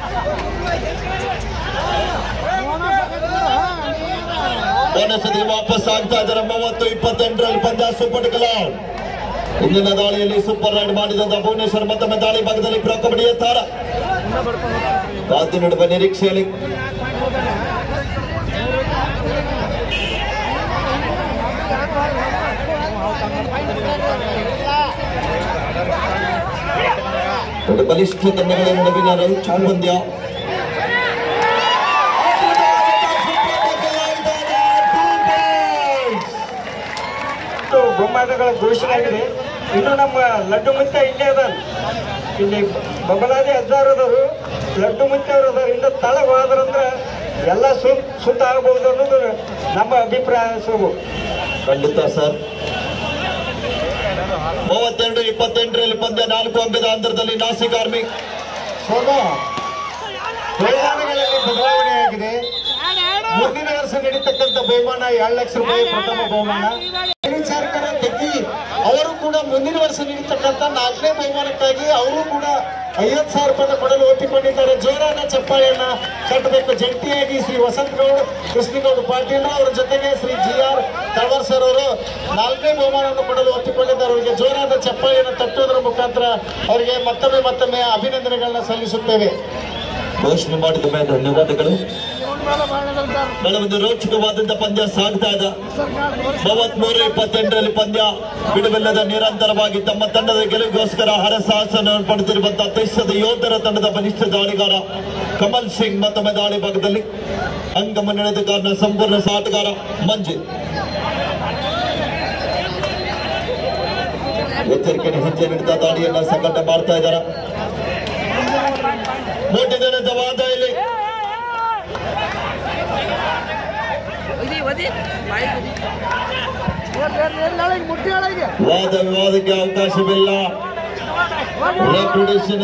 ಬೋನಸದಿ ವಾಪಸ್ ಆಗ್ತಾ ಇದ್ದಾರೆ ಮೂವತ್ತು ಇಪ್ಪತ್ತೆಂಟರಲ್ಲಿ ಪಂದ್ಯ ಸೂಪರ್ ಕಲಾವ್ ಇಂದಿನ ದಾಳಿಯಲ್ಲಿ ಸೂಪರ್ ರೈಡ್ ಮಾಡಿದಂತ ಭುವನೇಶ್ವರ್ ಮತ್ತೊಮ್ಮೆ ದಾಳಿ ಭಾಗದಲ್ಲಿ ಪ್ರೊ ಕಬಡ್ಡಿಯ ತಾರ ಕಾದು ನಡುವ ನಿರೀಕ್ಷೆಯಲ್ಲಿ Thank you. ಒಂದು ಬಲಿಷ್ಠ ತಂಡಗಳ ನಡುವಿನ ರೌಚ ಪಂದ್ಯ ಮತ್ತು ಬಹುಮಾನಗಳ ಘೋಷಣೆ ಆಗಿದೆ ಇನ್ನು ನಮ್ಮ ಲಡ್ಡು ಮುತ್ತ ಇಲ್ಲೇ ಅದ ಇಲ್ಲಿ ಬಬಲಾದಿ ಅಜ್ಜಾರದವರು ಲಡ್ಡು ಮುತ್ತ ಅವರು ಅದಾರ ಇನ್ನು ತಳಗ ಹೋದ್ರಂದ್ರ ಎಲ್ಲ ಸುತ್ತ ಸುತ್ತ ಆಗಬಹುದು ಅನ್ನೋದು ನಮ್ಮ ಅಭಿಪ್ರಾಯ ಸೋಗು ಖಂಡಿತ ಸರ್ ಮೂವತ್ತೆರಡು ಇಪ್ಪತ್ತೆಂಟರಲ್ಲಿ ಪಂದ್ಯ ನಾಲ್ಕು ಅಂಕದ ಅಂತರದಲ್ಲಿ ನಾಸಿಕ್ ಆರ್ಮಿ ಸೋಮ ಬಹುಮಾನಗಳಲ್ಲಿ ಬದಲಾವಣೆ ಆಗಿದೆ ಮುಂದಿನ ವರ್ಷ ನಡೀತಕ್ಕಂಥ ಬಹುಮಾನ ಎರಡು ಲಕ್ಷ ರೂಪಾಯಿ ಪ್ರಥಮ ಬಹುಮಾನ ಮೇಲ್ವಿಚಾರಕರ ತೆಗಿ ಅವರು ಕೂಡ ಮುಂದಿನ ವರ್ಷ ನಡೀತಕ್ಕಂಥ ನಾಲ್ಕನೇ ಬಹುಮಾನಕ್ಕಾಗಿ ಅವರು ಕೂಡ ಐವತ್ತು ಸಾವಿರ ರೂಪಾಯಿ ಕೊಡಲು ಒಪ್ಪಿಕೊಂಡಿದ್ದಾರೆ ಜೋರಾದ ಚಪ್ಪಾಳೆಯನ್ನ ಕಟ್ಟಬೇಕು ಜಂಟಿಯಾಗಿ ಶ್ರೀ ವಸಂತ್ ಗೌಡ್ ಕೃಷ್ಣಗೌಡ ಪಾಟೀಲ್ ಅವರ ಜೊತೆಗೆ Shri G R Talawar sir ಅವರು ನಾಲ್ಕನೇ ಬಹುಮಾನವನ್ನು ಕೊಡಲು ಒಪ್ಪಿಕೊಂಡಿದ್ದಾರೆ ಅವರಿಗೆ ಜೋರಾದ ಚಪ್ಪಾಳೆಯನ್ನು ತಟ್ಟುವುದರ ಮುಖಾಂತರ ಅವರಿಗೆ ಮತ್ತೊಮ್ಮೆ ಮತ್ತೊಮ್ಮೆ ಅಭಿನಂದನೆಗಳನ್ನ ಸಲ್ಲಿಸುತ್ತೇವೆ ಘೋಷಣೆ ಮಾಡಿದ ಮೇಲೆ ಧನ್ಯವಾದಗಳು ಒಂದು ರೋಚಕವಾದಂತ ಪಂದ್ಯ ಸಾಗ್ತಾ ಇದೆ ಮೂವತ್ಮೂರು ಇಪ್ಪತ್ತೆಂಟರಲ್ಲಿ ಪಂದ್ಯ ಬಿಡುವಿಲ್ಲದ ನಿರಂತರವಾಗಿ ತಮ್ಮ ತಂಡದ ಗೆಲುವಿಗೋಸ್ಕರ ಹರಸಾಹಸವನ್ನು ಪಡೆದಿರುವಂತಹ ದೇಶದ ಯೋಧರ ತಂಡದ ಬಲಿಷ್ಠ ದಾಳಿಗಾರ ಕಮಲ್ ಸಿಂಗ್ ಮತ್ತೊಮ್ಮೆ ದಾಳಿ ಭಾಗದಲ್ಲಿ ಅಂಗಮ ನಡೆದುಗಾರನ ಸಂಪೂರ್ಣ ಸಾಟಗಾರ ಮಂಜಿತ್ ಎಚ್ಚರಿಕೆ ಹೆಜ್ಜೆ ನೀಡಿದ ದಾಳಿಯನ್ನ ಸಂಘಟನೆ ಮಾಡ್ತಾ ಇದ್ದಾರೆ ಮೂಟಿದ ವಾದ ಇಲ್ಲಿ ಒದಿ ಒದಿ ಬಾಯಿ ಒದಿ ಮುಟ್ಟಿ ಒಳಗೆ ವಾದ ವಿವಾದಕ್ಕೆ ಅವಕಾಶವಿಲ್ಲ ರೆಪ್ಯುಟೇಷನ್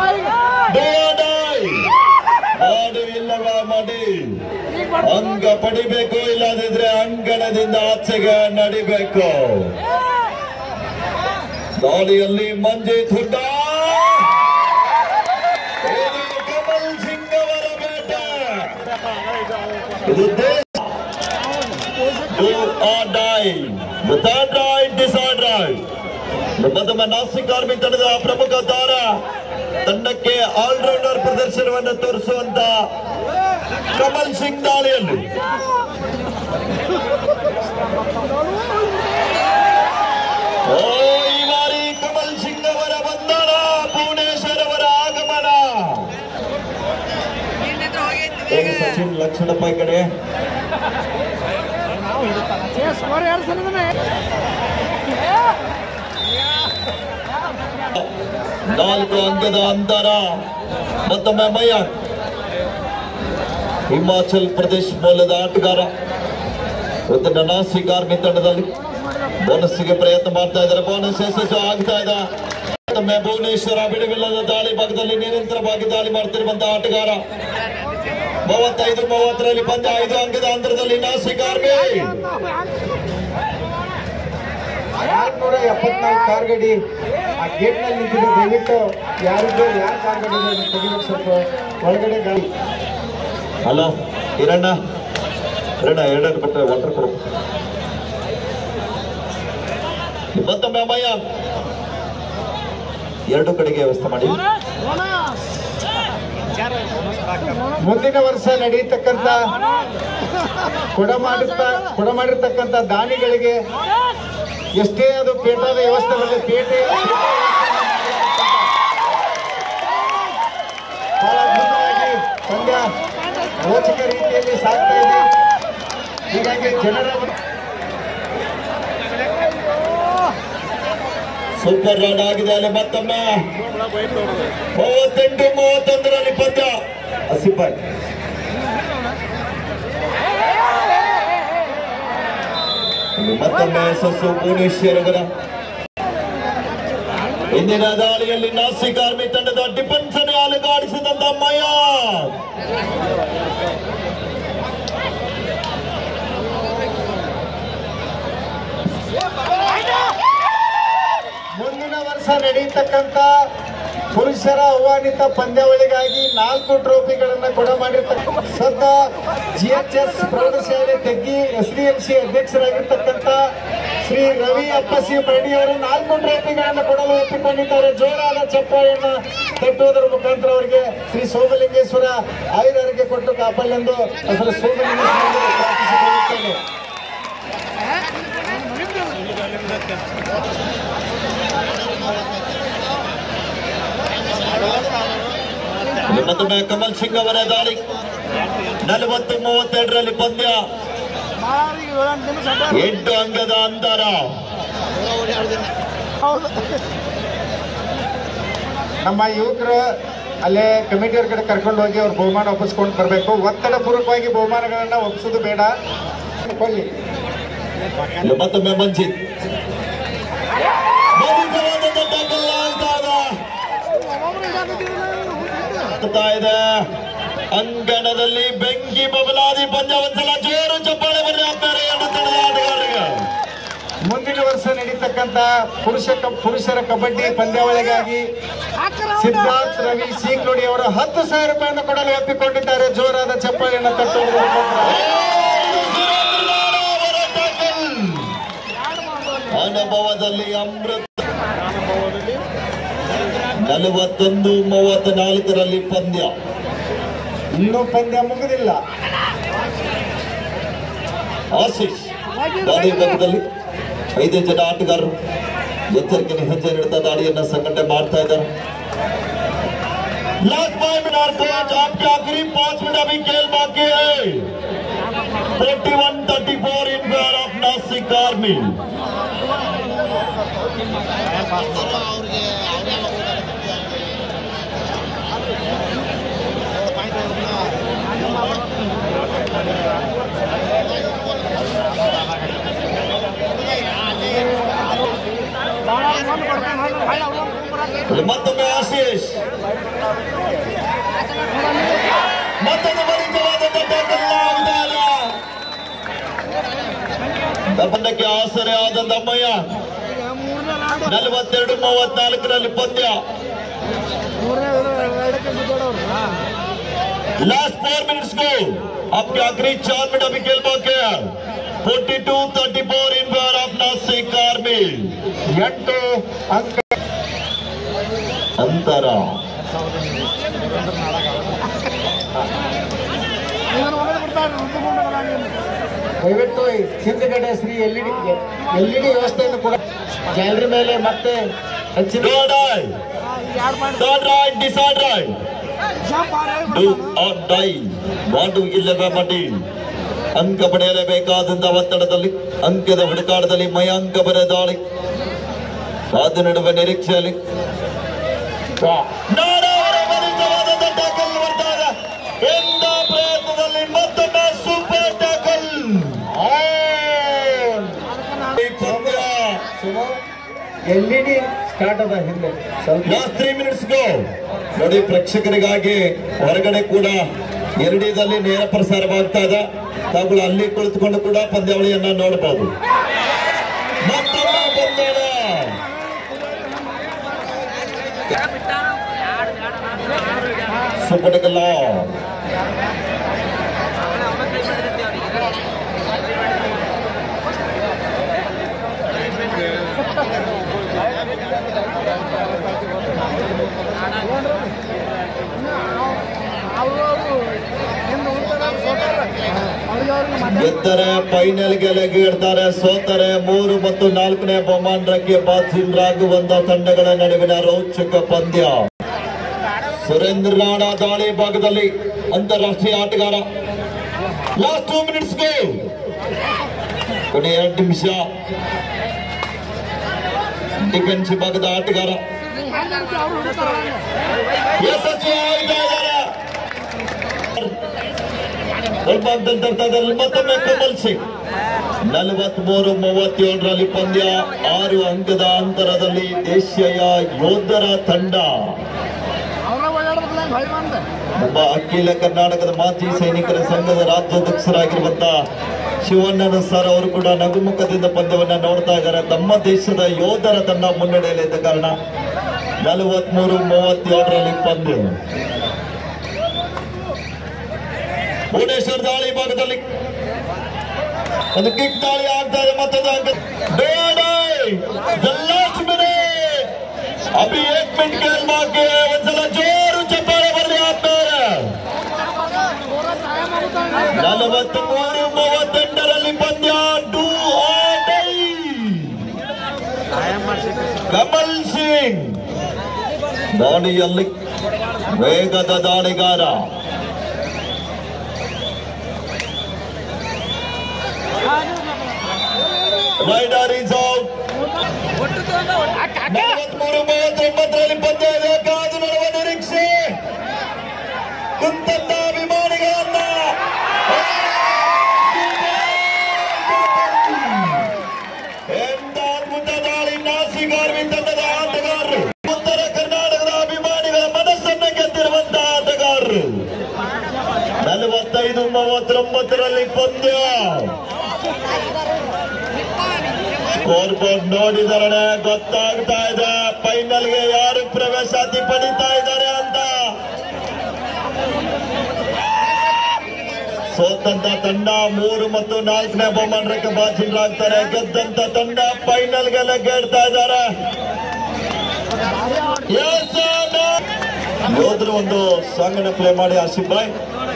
ಮಾಡು ಇಲ್ಲವ ಮಾಡಿ ಅಂಗ ಪಡಿಬೇಕು ಇಲ್ಲದಿದ್ರೆ ಅಂಗಣದಿಂದ ಆಚೆಗೆ ನಡಿಬೇಕು ದಾಳಿಯಲ್ಲಿ ಮಂಜಿತ್ ಹುಡ್ಡ ಇದು ಕಮಲ್ ಸಿಂಗ್ ಅವರ ಬೇಟೆ ಇದು ದೇಶ Do or die. Without right, disorder right. ಮತ್ತೊಮ್ಮೆ ನಾಸಿಕ್ ಆರ್ಮಿ ತಂಡದ ಪ್ರಮುಖ ತಾರ ತಂಡಕ್ಕೆ ಆಲ್ರೌಂಡರ್ ಪ್ರದರ್ಶನವನ್ನು ತೋರಿಸುವಂತ ಕಮಲ್ ಸಿಂಗ್ ದಾಳಿಯಲ್ಲಿ ಓ ಈ ಬಾರಿ ಕಮಲ್ ಸಿಂಗ್ ಅವರ ಬಂಧನ ಭುವನೇಶ್ವರ್ ಅವರ ಆಗಮನ ಇಲ್ಲಿಂದ ಹೋಗೈತಿ ಹೇಗೆ ಸಚಿನ್ ಲಕ್ಷಣಪ್ಪ ಈ ಕಡೆ ಸ್ಕೋರ್ ಎರಡು ಸಲ ನಾಲ್ಕು ಅಂಕದ ಅಂತರ ಮತ್ತೊಮ್ಮೆ ಮಯ್ಯ ಹಿಮಾಚಲ್ ಪ್ರದೇಶ್ ಮೂಲದ ಆಟಗಾರ ಇವತ್ತಿನ ನಾಸಿಕ್ ಆರ್ಮಿ ತಂಡದಲ್ಲಿ ಬೋನಸ್ಗೆ ಪ್ರಯತ್ನ ಮಾಡ್ತಾ ಇದ್ದಾರೆ ಬೋನಸ್ ಯಶಸ್ಸು ಆಗ್ತಾ ಇದೆ ಮತ್ತೊಮ್ಮೆ ಭುವನೇಶ್ವರ ಬಿಡುವಿಲ್ಲದ ದಾಳಿ ಭಾಗದಲ್ಲಿ ನಿರಂತರವಾಗಿ ದಾಳಿ ಮಾಡ್ತಿರುವಂತಹ ಆಟಗಾರ ಮೂವತ್ತೈದು ಮೂವತ್ತರಲ್ಲಿ ಪಂದ್ಯ ಐದು ಅಂಕದ ಅಂತರದಲ್ಲಿ ನಾಸಿಕ್ ಆರ್ಮಿ ಆರ್ನೂರ ಎಪ್ಪತ್ನಾಲ್ಕು ಕಾರ್ ಗಾಡಿ ಆ ಗೇಟ್ ನಲ್ಲಿ ನಿಂತಿದೆ ದಯವಿಟ್ಟು ಯಾರಿಗೂ ಯಾರು ಕಾರ್ ಗಾಡಿ ಇದೆ ಅದನ್ನ ತೆಗಿಬೇಕು ಸ್ವಲ್ಪ ಒಳಗಡೆ ಗಾಡಿ ಹಲೋ ಹಿರಣ್ಣ ಹಿರಣ್ಣ ಎರಡನ್ನು ಬಿಟ್ಟರೆ ವಾಟರ್ ಕೊಡು ಮತ್ತೊಮ್ಮೆ ಅಮ್ಮಯ್ಯ ಎರಡು ಕಡೆಗೆ ವ್ಯವಸ್ಥೆ ಮಾಡಿ ಮುಂದಿನ ವರ್ಷ ನಡೆಯತಕ್ಕಂತ ಕೊಡ ಮಾಡಿರ್ತ ಕೊಡ ಮಾಡಿರ್ತಕ್ಕಂಥ ದಾನಿಗಳಿಗೆ ಎಷ್ಟೇ ಅದು ಪೇಟದ ವ್ಯವಸ್ಥೆ ಬರಲಿ ಪೇಟೆ ಬಹಳ ಅದ್ಭುತವಾಗಿ ಪಂದ್ಯ ರೋಚಕ ರೀತಿಯಲ್ಲಿ ಸಾಗ್ತಾ ಇದೆ ಹೀಗಾಗಿ ಜನರ ಸೂಪರ್ ರನ್ ಆಗಿದೆ ಅಲ್ಲಿ ಮತ್ತೊಮ್ಮೆ ಮೂವತ್ತೆಂಟು ಮೂವತ್ತೊಂದರಲ್ಲಿ ಪಂದ್ಯ ಹಸಿಪಾಯ್ ಇಲ್ಲಿ ಮತ್ತೊಮ್ಮೆ ಯಶಸ್ಸು ಭುವನೇಶ್ವರ್ ಅವರ ಇಂದಿನ ದಾಳಿಯಲ್ಲಿ ನಾಸಿಕ್ ಆರ್ಮಿ ತಂಡದ ಡಿಫೆನ್ಸ್ ಅನ್ನು ಅಲುಗಾಡಿಸಿದಂತ ಮಯ ಮುಂದಿನ ವರ್ಷ ನಡೆಯತಕ್ಕಂತ ಪುರುಷರ ಆಹ್ವಾನಿತ ಪಂದ್ಯಾವಳಿಗಾಗಿ ನಾಲ್ಕು ಟ್ರೋಫಿಗಳನ್ನ ಕೊಡ ಮಾಡಿರ್ತಕ್ಕ ಸದ್ದ ಜಿ ಎಚ್ ಎಸ್ ಪ್ರೌಢಶಾಲೆ Teggi S D M C ಅಧ್ಯಕ್ಷರಾಗಿರ್ತಕ್ಕಂಥ ಶ್ರೀ ರವಿ ಅಪ್ಪಸಿ ಮರಡಿ ಅವರು ನಾಲ್ಕು ಟ್ರೋಫಿಗಳನ್ನ ಕೊಡಲು ಒಪ್ಪಿಕೊಂಡಿದ್ದಾರೆ ಜೋರಾದ ಚಪ್ಪಾಳೆಯನ್ನ ತಟ್ಟುವುದರ ಮುಖಾಂತರ ಅವರಿಗೆ ಶ್ರೀ ಸೋಮಲಿಂಗೇಶ್ವರ ಆಯುರಾರೋಗ್ಯ ಕೊಟ್ಟು ಕಾಪಾಡಲೆಂದು ಹೆಸರು ಸೋಮಲಿಂಗೇಶ್ವರ ಪ್ರಾರ್ಥಿಸಿಕೊಳ್ಳುತ್ತೇನೆ ಮತ್ತೊಮ್ಮೆ ಕಮಲ್ ಸಿಂಗ್ ಅವರ ದಾಳಿ ನಲವತ್ತು ಮೂವತ್ತೆರಡರಲ್ಲಿ ಪಂದ್ಯ ಮಾರಿ ಏಳೆಂಟು ನಿಮಿಷ ಅಡ್ಡ ಎಂಟು ಅಂಗದ ಅಂತರ ಹೌದು ನಮ್ಮ ಯುವಕರು ಅಲ್ಲೇ ಕಮಿಟಿಯವ್ರ ಕಡೆ ಕರ್ಕೊಂಡು ಹೋಗಿ ಅವ್ರ ಬಹುಮಾನ ಒಪ್ಪಿಸ್ಕೊಂಡು ಬರಬೇಕು ಒತ್ತಡ ಪೂರ್ವಕವಾಗಿ ಬಹುಮಾನಗಳನ್ನ ಒಪ್ಪಿಸೋದು ಬೇಡ ಕೊಳ್ಳಿ ಇಲ್ಲಿ ಮತ್ತೊಮ್ಮೆ ಮಂಜಿತ್ ಬಲಿಷ್ಠವಾದಂಥ tackle ಆಗ್ತಾ ಇದೆ. ಒಬ್ಬೊಬ್ರು ಇದಾಕತ್ತಿದ್ರು ಆಗ್ತಾ ಇದೆ ಅಂಗಣದಲ್ಲಿ ಬೆಂಕಿ ಬಬಲಾದಿ ಪಂದ್ಯ ಒಂದ್ಸಲ ಜೋರು ಚಪ್ಪಾಳೆ ಬರಲಿ ಆಗ್ತಾರೆ ಎರಡು ತಂಡದ ಆಟಗಾರರಿಗೆ ಮುಂದಿನ ವರ್ಷ ನಡೀತಕ್ಕಂತ ಪುರುಷ ಕ- ಪುರುಷರ ಕಬಡ್ಡಿ ಪಂದ್ಯಾವಳಿಗಾಗಿ ಸಿದ್ಧಾರ್ಥ್ ರವಿ ಸೀಕ್ಲೋಡಿ ಅವರು ಹತ್ತು ಸಾವಿರ ರೂಪಾಯಿಯನ್ನು ಕೊಡಲು ಒಪ್ಪಿಕೊಂಡಿದ್ದಾರೆ ಜೋರಾದ ಚಪ್ಪಾಳೆಯನ್ನು ತಟ್ಟುವುದು ಸುರೇಂದ್ರನಾಳ ಅವರ tackle. ಅನುಭವದಲ್ಲಿ ಅಮೃತ ನಲವತ್ತೊಂದು ಮೂವತ್ನಾಲ್ಕರಲ್ಲಿ ಪಂದ್ಯ ಇನ್ನೂ ಪಂದ್ಯ ಮುಗಿದಿಲ್ಲ ಆಶೀಶ್ ದಾಳಿ ಭಾಗದಲ್ಲಿ ಐದು ಜನ ಆಟಗಾರರು ಎಚ್ಚರಿಕೆ ಹೆಜ್ಜೆ ನೀಡುತ್ತಾ ದಾಳಿಯನ್ನ ಸಂಘಟನೆ ಮಾಡ್ತಾ ಇದ್ದಾರೆ लास्ट फाइव मिनट कोच आपके आखिरी पांच मिनट अभी खेल बाकी है 41 34 in favour of Nashik army ಭಾಳ ಮಣ್ಣು ಕೊಡ್ತಾನೆ ಹಣ್ಣು ಹಳ್ಳ ಅವ್ನು ಬರಾಕ ಮತ್ತೊಮ್ಮೆ ಆಶೀಶ್ ಮತ್ತೊಂದು ಬಲಿಷ್ಠವಾದಂಥ tackle ಆಗ್ತಾ ಇಲ್ಲ. ದಬ್ಬಣಕ್ಕೆ ಆಸರೆ ಆದ ದಮ್ಮಯ್ಯ ಈಗ ಮೂರನೇ ರಾಡು ನಲವತ್ತೆರಡು ಮೂವತ್ನಾಲ್ಕರಲ್ಲಿ ಪಂದ್ಯ ಮೂರನೇ ಎರಡಕ್ಕೆ ಬಿದ್ದೋಡವ್ರು लास्ट फोर मिनट्स को आपके आखिरी चार मिनट अभी खेल बाकी है forty two thirty four in favour of Nashik army ಎಂಟು ಅಂಕ अंतर ಇದನ್ನು ಒಳಗೆ ಬಿಡ್ತಾರೆ ರುದ್ದುಕೊಂಡು ಬರಂಗಿಲ್ಲ ದಯವಿಟ್ಟು ಈ ಹಿಂದ್ಗಡೆ Shri L E D L E D ವ್ಯವಸ್ಥೆಯನ್ನು ಕೂಡ ಗ್ಯಾಲರಿ ಮೇಲೆ ಮತ್ತೆ ಹೆಚ್ಚಿನ Third eye, ಎರಡು point third right, decide right. Jump Do or die. ಮಾಡು ಇಲ್ಲವೇ ಮಾಡಿ ಅಂಕ ಪಡೆಯಲೇಬೇಕಾದಂತ ಒತ್ತಡದಲ್ಲಿ ಅಂಕದ ಹುಡುಕಾಟದಲ್ಲಿ ಮಯಾಂಕ ಬರ ದಾಳಿ ಕಾದು ನಡುವೆ ನಿರೀಕ್ಷೆಯಲ್ಲಿ ನಾಡವರ ಬಲಿಷ್ಠವಾದಂತ ಟ್ಯಾಕಲ್ ಬರ್ತಾ ಇದೆ ಎಂದ ಪ್ರಯತ್ನದಲ್ಲಿ ಮತ್ತೊಮ್ಮೆ ಸೂಪರ್ ಟ್ಯಾಕಲ್ ಈ ಪಂದ್ಯ ಎಲ್ ಇ ಡಿ ಸ್ಟಾರ್ಟ್ ಅದ ಹಿಂದೆ ಸ್ವಲ್ಪ ಲಾಸ್ಟ್ ತ್ರೀ ಮಿನಿಟ್ಸ್ ಗೋ ನೋಡಿ ಪ್ರೇಕ್ಷಕರಿಗಾಗಿ ಹೊರಗಡೆ ಕೂಡ ಎರಡೇದಲ್ಲಿ ನೇರ ಪ್ರಸಾರವಾಗ್ತಾ ಇದೆ ತಾವುಗಳು ಅಲ್ಲಿ ಕುಳಿತುಕೊಂಡು ಕೂಡ ಪಂದ್ಯಾವಳಿಯನ್ನ ನೋಡಬಹುದು ಮತ್ತೊಮ್ಮೆ ಪಂದ್ಯಾವಳ ಸುಪಟಕಲ್ಲ ಅವರು ಹಿಂದೆ ಉಳ್ತಾರೆ ಸೋತಾರ ಅವ್ರಿಗೆ ಅವ್ರಿಗೆ ಮತ್ತೆ ಗೆದ್ದರೆ ಫೈನಲ್ಗೆ ಲಗೇಡ್ತಾರೆ ಸೋತರೆ ಮೂರು ಮತ್ತು ನಾಲ್ಕನೇ ಬಹುಮಾನಕ್ಕೆ ಬಾಧ್ಯರಾಗುವಂತ ತಂಡಗಳ ನಡುವಿನ ರೋಚಕ ಪಂದ್ಯ ಸುರೇಂದ್ರ ನಾಡ ದಾಳಿ ಭಾಗದಲ್ಲಿ ಅಂತಾರಾಷ್ಟ್ರೀಯ ಆಟಗಾರ ಲಾಸ್ಟ್ ಟೂ ಮಿನಿಟ್ಸ್ಗೆ ಕೊನೆ ಎರಡು ನಿಮಿಷ ಡಿಫೆನ್ಸ್ ಭಾಗದ ಆಟಗಾರ ಹೆಂಗಂತ ಅವ್ರು ಹುಡುಕ್ತಾರೆ ಯಶಸ್ವಿ ಆಗ್ತಾ ಇದ್ದಾರೆ ಬಲಭಾಗದಲ್ಲಿ ಮತ್ತೊಮ್ಮೆ ಕಮಲ್ ಸಿಂಗ್ ನಲವತ್ಮೂರು ಮೂವತ್ತೇಳರಲ್ಲಿ ಪಂದ್ಯ ಆರು ಅಂಕದ ಅಂತರದಲ್ಲಿ ದೇಶೀಯ ಯೋಧರ ತಂಡ ಅವ್ರ ಓಡಾಡ್ಬೇಕಲ್ಲ ಹೆಂಗೆ ಹೊಳಿ ಬಂದ ನಮ್ಮ ಅಖಿಲ ಕರ್ನಾಟಕದ ಮಾಜಿ ಸೈನಿಕರ ಸಂಘದ ರಾಜ್ಯಾಧ್ಯಕ್ಷರಾಗಿರುವಂತ ಶಿವಣ್ಣನ ಸರ್ ಅವರು ಕೂಡ ನಗುಮುಖದಿಂದ ಪಂದ್ಯವನ್ನ ನೋಡ್ತಾ ಇದ್ದಾರೆ ತಮ್ಮ ದೇಶದ ಯೋಧರ ತಂಡ ಮುನ್ನಡೆಯಲ್ಲಿದ್ದ ಕಾರಣ ನಲವತ್ಮೂರು ಮೂವತ್ತೇಳರಲ್ಲಿ ಪಂದ್ಯ ಭುವನೇಶ್ವರ ದಾಳಿ ಭಾಗದಲ್ಲಿ ಒಂದು ಕಿಕ್ ದಾಳಿ ಆಗ್ತಾ ಇದೆ ಮತ್ತೊಂದು ಅಂಕ ಬೇಡ ಲಾಸ್ಟ್ ಮಿನಿಟ್ ಅಭಿ ಏಕ್ ಮಿನಿಟ್ ಕೇಲ್ ಬಾಕಿ ಒಂದ್ಸಲ ಜೋರು ಚಪ್ಪಾಳೆ ಬರಲಿ ಆದ್ಮೇಲೆ ನಲವತ್ತ್ ಮೂರು ಮೂವತ್ತೆಂಟರಲ್ಲಿ ಪಂದ್ಯ ಟೂ ಕಮಲ್ ಸಿಂಗ್ ದಾಳಿಯಲ್ಲಿ ವೇಗದ ದಾಳಿಗಾರ ರೈಡರ್ ಈಸ್ ಔಟ್ ನಲವತ್ಮೂರು ಮೂವತ್ತೊಂಬತ್ತರಲ್ಲಿ ಪಂದ್ಯ ಇದೆ ಕಾದು ನೋಡುವ ನಿರೀಕ್ಷೆ ಕುಂತಂತ ಅಭಿಮಾನಿಗಳನ್ನ ಎಂತ ಅದ್ಭುತ ದಾಳಿ ನಾಸಿಗಾರ್ವಿ ತಂಡದ ಆಟಗಾರರು ಉತ್ತರ ಕರ್ನಾಟಕದ ಅಭಿಮಾನಿಗಳ ಮನಸ್ಸನ್ನು ಗೆದ್ದಿರುವಂತಹ ಆಟಗಾರರು ನಲವತ್ತೈದು ಮೂವತ್ತೊಂಬತ್ತರಲ್ಲಿ ಪಂದ್ಯ ಸ್ಕೋರ್ ಬೋರ್ಡ್ ನೋಡಿದರೆ ಗೊತ್ತಾಗ್ತಾ ಇದೆ ಫೈನಲ್ಗೆ ಯಾರು ಪ್ರವೇಶಾತಿ ಪಡಿತಾ ಇದ್ದಾರೆ ಅಂತ ಸೋತಂತ ತಂಡ ಮೂರು ಮತ್ತು ನಾಲ್ಕನೇ ಬಹುಮಾನಕ್ಕೆ ಬಾಚಿಗಳಾಗ್ತಾರೆ ಗೆದ್ದಂತ ತಂಡ ಫೈನಲ್ಗೆ ಲಗ್ಗೆಡ್ತಾ ಇದ್ದಾರೆ Yes, sir, no. ಯೋಧರು ಒಂದು ಸಾಂಗ್ ಅನ್ನ ಪ್ಲೇ ಮಾಡಿ ಆಸಿಫ್ ಬಾಯ್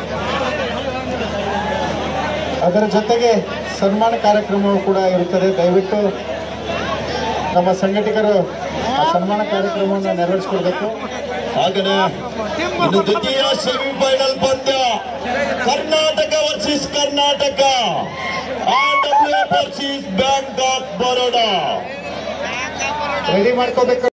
ಅದರ ಜೊತೆಗೆ ಸನ್ಮಾನ ಕಾರ್ಯಕ್ರಮವೂ ಕೂಡ ಇರುತ್ತದೆ ದಯವಿಟ್ಟು ನಮ್ಮ ಸಂಘಟಕರು ಆ ಸನ್ಮಾನ ಕಾರ್ಯಕ್ರಮವನ್ನು ನೆರವೇರಿಸಿಕೊಡ್ಬೇಕು ಹಾಗನೆ ಇನ್ನು ದ್ವಿತೀಯ ಸೆಮಿಫೈನಲ್ ಪಂದ್ಯ Karnataka versus Karnataka R W versus bank of Baroda ready ಮಾಡ್ಕೋಬೇಕು